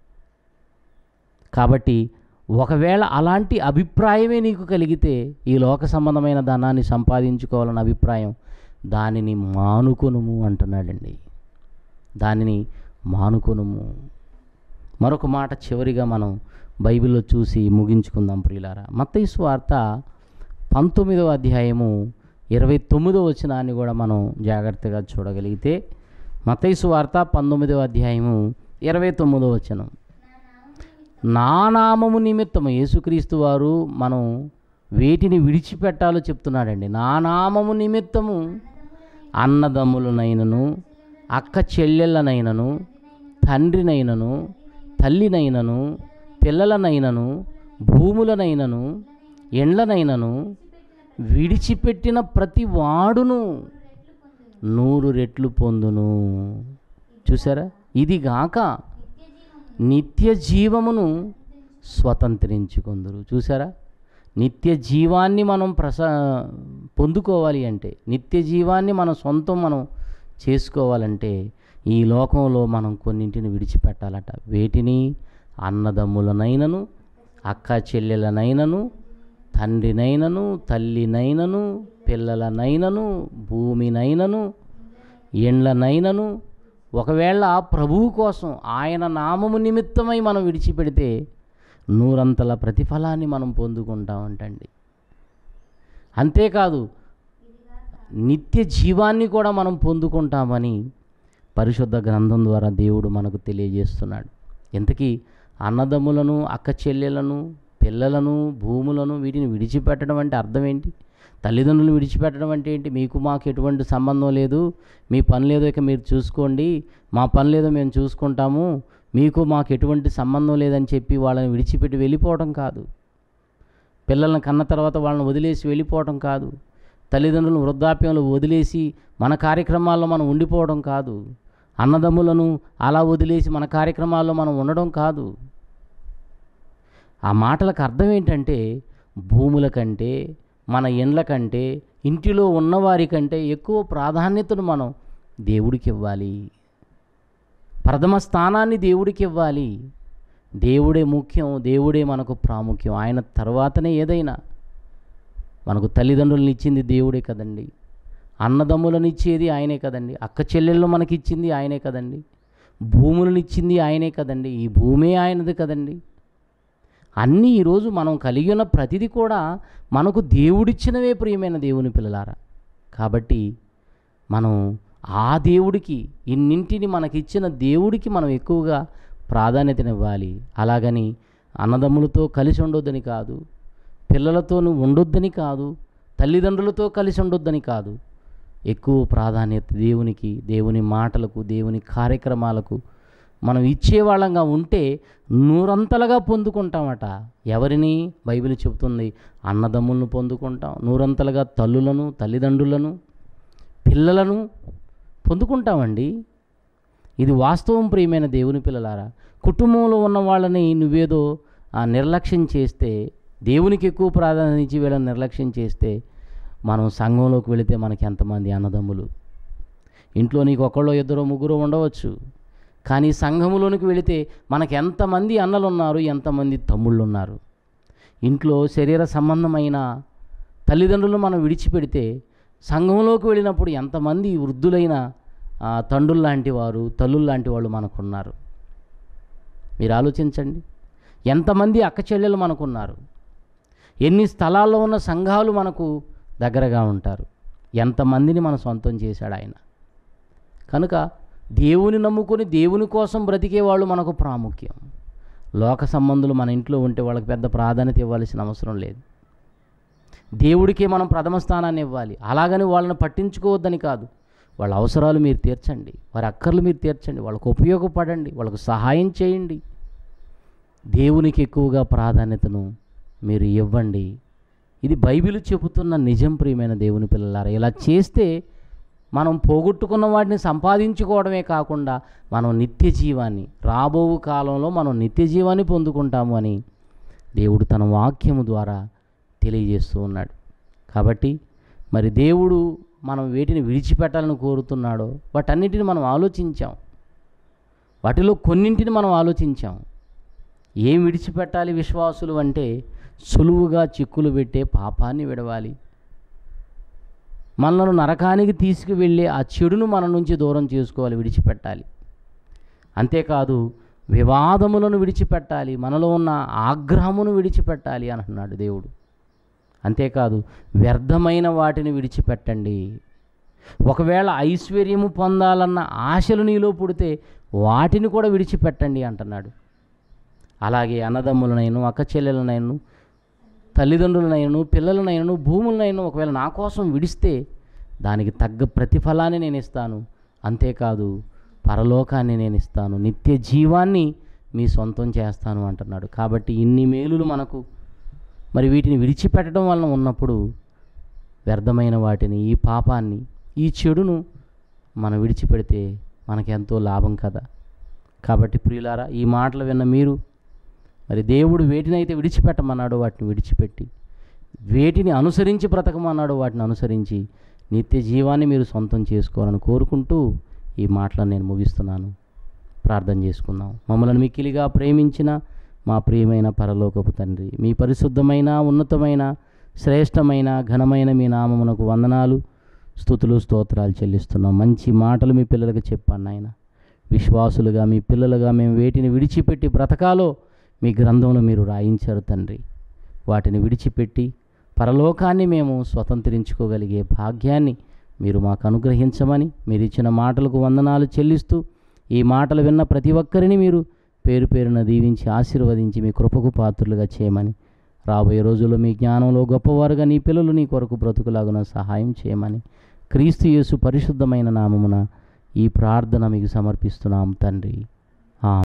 కాబట్టి ఒకవేళ అలాంటి అభిప్రాయమే నీకు కలిగితే ఈ లోక సంబంధమైన ధనాన్ని సంపాదించుకోవాలన్న అభిప్రాయం దానిని మానుకొనుము అంటున్నాడండి దానిని మానుకొనుము మరొక మాట చివరిగా మనం బైబిల్లో చూసి ముగించుకుందాం ప్రియులారా మత్తయి వార్త పంతొమ్మిదవ అధ్యాయము ఇరవై తొమ్మిదో వచనాన్ని కూడా మనం జాగ్రత్తగా చూడగలిగితే మత్తయి వార్త పంతొమ్మిదవ అధ్యాయము ఇరవై తొమ్మిదో వచనం నా నామము నిమిత్తము యేసుక్రీస్తు వారు మనం వేటిని విడిచిపెట్టాలో చెప్తున్నాడండి నా నామము నిమిత్తము అన్నదమ్ములనైనను అక్క చెల్లెళ్ళనైనను తండ్రినైనను తల్లినైనను పిల్లలనైనను భూములనైనను ఎండ్లనైనను విడిచిపెట్టిన ప్రతి వాడును నూరు రెట్లు పొందును చూసారా ఇది గాక నిత్య జీవమును స్వతంత్రించుకుందరు చూసారా నిత్య జీవాన్ని మనం ప్రస పొందుకోవాలి అంటే నిత్య జీవాన్ని మన సొంతం మనం చేసుకోవాలంటే ఈ లోకంలో మనం కొన్నింటిని విడిచిపెట్టాలట వేటిని అన్నదమ్ములనైనను అక్క చెల్లెలనైనను తండ్రినైనను తల్లినైనను పిల్లలనైనను భూమినైనను ఎండ్లనైనను ఒకవేళ ప్రభువు కోసం ఆయన నామము నిమిత్తమై మనం విడిచిపెడితే నూరంతల ప్రతిఫలాన్ని మనం పొందుకుంటామంటండి అంతేకాదు నిత్య జీవాన్ని కూడా మనం పొందుకుంటామని పరిశుద్ధ గ్రంథం ద్వారా దేవుడు మనకు తెలియజేస్తున్నాడు ఇంతకీ అన్నదమ్ములను అక్క చెల్లెలను పిల్లలను భూములను వీటిని విడిచిపెట్టడం అంటే అర్థం ఏంటి తల్లిదండ్రులు విడిచిపెట్టడం అంటే ఏంటి మీకు మాకు ఎటువంటి సంబంధం లేదు మీ పని లేదో ఇక మీరు చూసుకోండి మా పని లేదో మేము చూసుకుంటాము మీకు మాకు ఎటువంటి సంబంధం లేదని చెప్పి వాళ్ళని విడిచిపెట్టి వెళ్ళిపోవడం కాదు పిల్లల్ని కన్న తర్వాత వాళ్ళని వదిలేసి వెళ్ళిపోవడం కాదు తల్లిదండ్రులను వృద్ధాప్యంలో వదిలేసి మన కార్యక్రమాల్లో మనం ఉండిపోవడం కాదు అన్నదమ్ములను అలా వదిలేసి మన కార్యక్రమాల్లో మనం ఉండడం కాదు ఆ మాటలకు అర్థం ఏంటంటే భూముల కంటే మన ఇండ్ల కంటే ఇంటిలో ఉన్నవారి కంటే ఎక్కువ ప్రాధాన్యతను మనం దేవుడికి ఇవ్వాలి ప్రథమ స్థానాన్ని దేవుడికి ఇవ్వాలి దేవుడే ముఖ్యం దేవుడే మనకు ప్రాముఖ్యం ఆయన తర్వాతనే ఏదైనా మనకు తల్లిదండ్రులను ఇచ్చింది దేవుడే కదండి అన్నదమ్ములను ఇచ్చేది ఆయనే కదండి అక్క చెల్లెళ్ళు మనకి ఇచ్చింది ఆయనే కదండి భూములను ఇచ్చింది ఆయనే కదండి ఈ భూమే ఆయనది కదండి అన్నీ ఈరోజు మనం కలిగి ఉన్న ప్రతిదీ కూడా మనకు దేవుడిచ్చినవే ప్రియమైన దేవుని పిల్లలారా కాబట్టి మనం ఆ దేవుడికి ఇన్నింటిని మనకిచ్చిన దేవుడికి మనం ఎక్కువగా ప్రాధాన్యతనివ్వాలి అలాగని అన్నదమ్ములతో కలిసి ఉండొద్దని కాదు పిల్లలతోనూ ఉండొద్దని కాదు తల్లిదండ్రులతో కలిసి ఉండొద్దని కాదు ఎక్కువ ప్రాధాన్యత దేవునికి దేవుని మాటలకు దేవుని కార్యక్రమాలకు మనం ఇచ్చేవాళ్ళంగా ఉంటే నూరంతలుగా పొందుకుంటామట ఎవరిని బైబిల్ చెబుతుంది అన్నదమ్ములను పొందుకుంటాం నూరంతలుగా తల్లులను తల్లిదండ్రులను పిల్లలను పొందుకుంటామండి ఇది వాస్తవం ప్రియమైన దేవుని పిల్లలారా కుటుంబంలో ఉన్న వాళ్ళని నువ్వేదో ఆ, నిర్లక్ష్యం చేస్తే దేవునికి ఎక్కువ ప్రాధాన్యత ఇచ్చి వీళ్ళని నిర్లక్ష్యం చేస్తే మనం సంఘంలోకి వెళితే మనకి ఎంతమంది అన్నదమ్ములు ఇంట్లో నీకు ఒకళ్ళో ఇద్దరు ముగ్గురు ఉండవచ్చు కానీ సంఘములోనికి వెళితే మనకు ఎంతమంది అన్నలు ఉన్నారు ఎంతమంది తమ్ముళ్ళు ఉన్నారు ఇంట్లో శరీర సంబంధమైన తల్లిదండ్రులు మనం విడిచిపెడితే సంఘంలోకి వెళ్ళినప్పుడు ఎంతమంది వృద్ధులైన ఆ, తండ్రులు లాంటి వారు తల్లులు లాంటి వాళ్ళు మనకున్నారు మీరు ఆలోచించండి ఎంతమంది అక్క చెల్లెలు మనకున్నారు ఎన్ని స్థలాల్లో ఉన్న సంఘాలు మనకు దగ్గరగా ఉంటారు ఎంతమందిని మన సొంతం చేశాడు ఆయన కనుక దేవుని నమ్ముకొని దేవుని కోసం బ్రతికే వాళ్ళు మనకు ప్రాముఖ్యం లోక సంబంధులు మన ఇంట్లో ఉంటే వాళ్ళకి పెద్ద ప్రాధాన్యత ఇవ్వాల్సిన అవసరం లేదు దేవుడికే మనం ప్రథమ స్థానాన్ని ఇవ్వాలి అలాగని వాళ్ళని పట్టించుకోవద్దని కాదు వాళ్ళ అవసరాలు మీరు తీర్చండి వారి అక్కర్లు మీరు తీర్చండి వాళ్ళకు ఉపయోగపడండి వాళ్ళకు సహాయం చేయండి దేవునికి ఎక్కువగా ప్రాధాన్యతను మీరు ఇవ్వండి ఇది బైబిల్ చెబుతున్న నిజం ప్రియమైన దేవుని పిల్లలారా ఇలా చేస్తే మనం పోగొట్టుకున్న వాటిని సంపాదించుకోవడమే కాకుండా మనం నిత్య జీవాన్ని రాబో కాలంలో మనం నిత్య జీవాన్ని పొందుకుంటాము అని దేవుడు తన వాక్యము ద్వారా తెలియజేస్తూ ఉన్నాడు కాబట్టి మరి దేవుడు మనం వేటిని విడిచిపెట్టాలని కోరుతున్నాడో వాటన్నిటిని మనం ఆలోచించాం వాటిలో కొన్నింటిని మనం ఆలోచించాం ఏం విడిచిపెట్టాలి విశ్వాసులు అంటే సులువుగా చిక్కులు పెట్టే పాపాన్ని విడవాలి మనలను నరకానికి తీసుకువెళ్ళే ఆ చెడును మన నుంచి దూరం చేసుకోవాలి విడిచిపెట్టాలి అంతేకాదు వివాదములను విడిచిపెట్టాలి మనలో ఉన్న ఆగ్రహమును విడిచిపెట్టాలి అంటున్నాడు దేవుడు అంతేకాదు వ్యర్థమైన వాటిని విడిచిపెట్టండి ఒకవేళ ఐశ్వర్యము పొందాలన్న ఆశలు నీలో పుడితే వాటిని కూడా విడిచిపెట్టండి అంటున్నాడు అలాగే అన్నదమ్ములనైను అక్క చెల్లెలనైను తల్లిదండ్రులనైను పిల్లలనైను భూములనైను ఒకవేళ నా కోసం విడిస్తే దానికి తగ్గ ప్రతిఫలాన్ని నేను ఇస్తాను అంతేకాదు పరలోకాన్ని నేను ఇస్తాను నిత్య జీవాన్ని మీ సొంతం చేస్తాను అంటున్నాడు కాబట్టి ఇన్ని మేలులు మనకు మరి వీటిని విడిచిపెట్టడం వలన ఉన్నప్పుడు వ్యర్థమైన వాటిని ఈ పాపాన్ని ఈ చెడును మనం విడిచిపెడితే మనకెంతో లాభం కదా కాబట్టి ప్రియులారా ఈ మాటలు విన్న మీరు మరి దేవుడు వేటినైతే విడిచిపెట్టమన్నాడో వాటిని విడిచిపెట్టి వేటిని అనుసరించి బ్రతకమన్నాడో వాటిని అనుసరించి నిత్య జీవాన్ని మీరు సొంతం చేసుకోవాలని కోరుకుంటూ ఈ మాటలను నేను ముగిస్తున్నాను ప్రార్థన చేసుకుందాం మమ్మల్ని మిక్కిలిగా ప్రేమించిన మా ప్రియమైన పరలోకపు తండ్రి మీ పరిశుద్ధమైన ఉన్నతమైన శ్రేష్టమైన ఘనమైన మీ నామమునకు వందనాలు స్థుతులు స్తోత్రాలు చెల్లిస్తున్నాం మంచి మాటలు మీ పిల్లలకు చెప్పాను నాయన విశ్వాసులుగా మీ పిల్లలుగా మేము వేటిని విడిచిపెట్టి బ్రతకాలో మీ గ్రంథంలో మీరు రాయించారు తండ్రి వాటిని విడిచిపెట్టి పరలోకాన్ని మేము స్వతంత్రించుకోగలిగే భాగ్యాన్ని మీరు మాకు అనుగ్రహించమని మీరు ఇచ్చిన మాటలకు వందనాలు చెల్లిస్తూ ఈ మాటలు విన్న ప్రతి ఒక్కరిని మీరు పేరు పేరున దీవించి ఆశీర్వదించి మీ కృపకు పాత్రులుగా చేయమని రాబోయే రోజుల్లో మీ జ్ఞానంలో గొప్పవారుగా నీ పిల్లలు నీ కొరకు బ్రతుకులాగున సహాయం చేయమని క్రీస్తు యేసు పరిశుద్ధమైన నామమున ఈ ప్రార్థన మీకు సమర్పిస్తున్నాం తండ్రి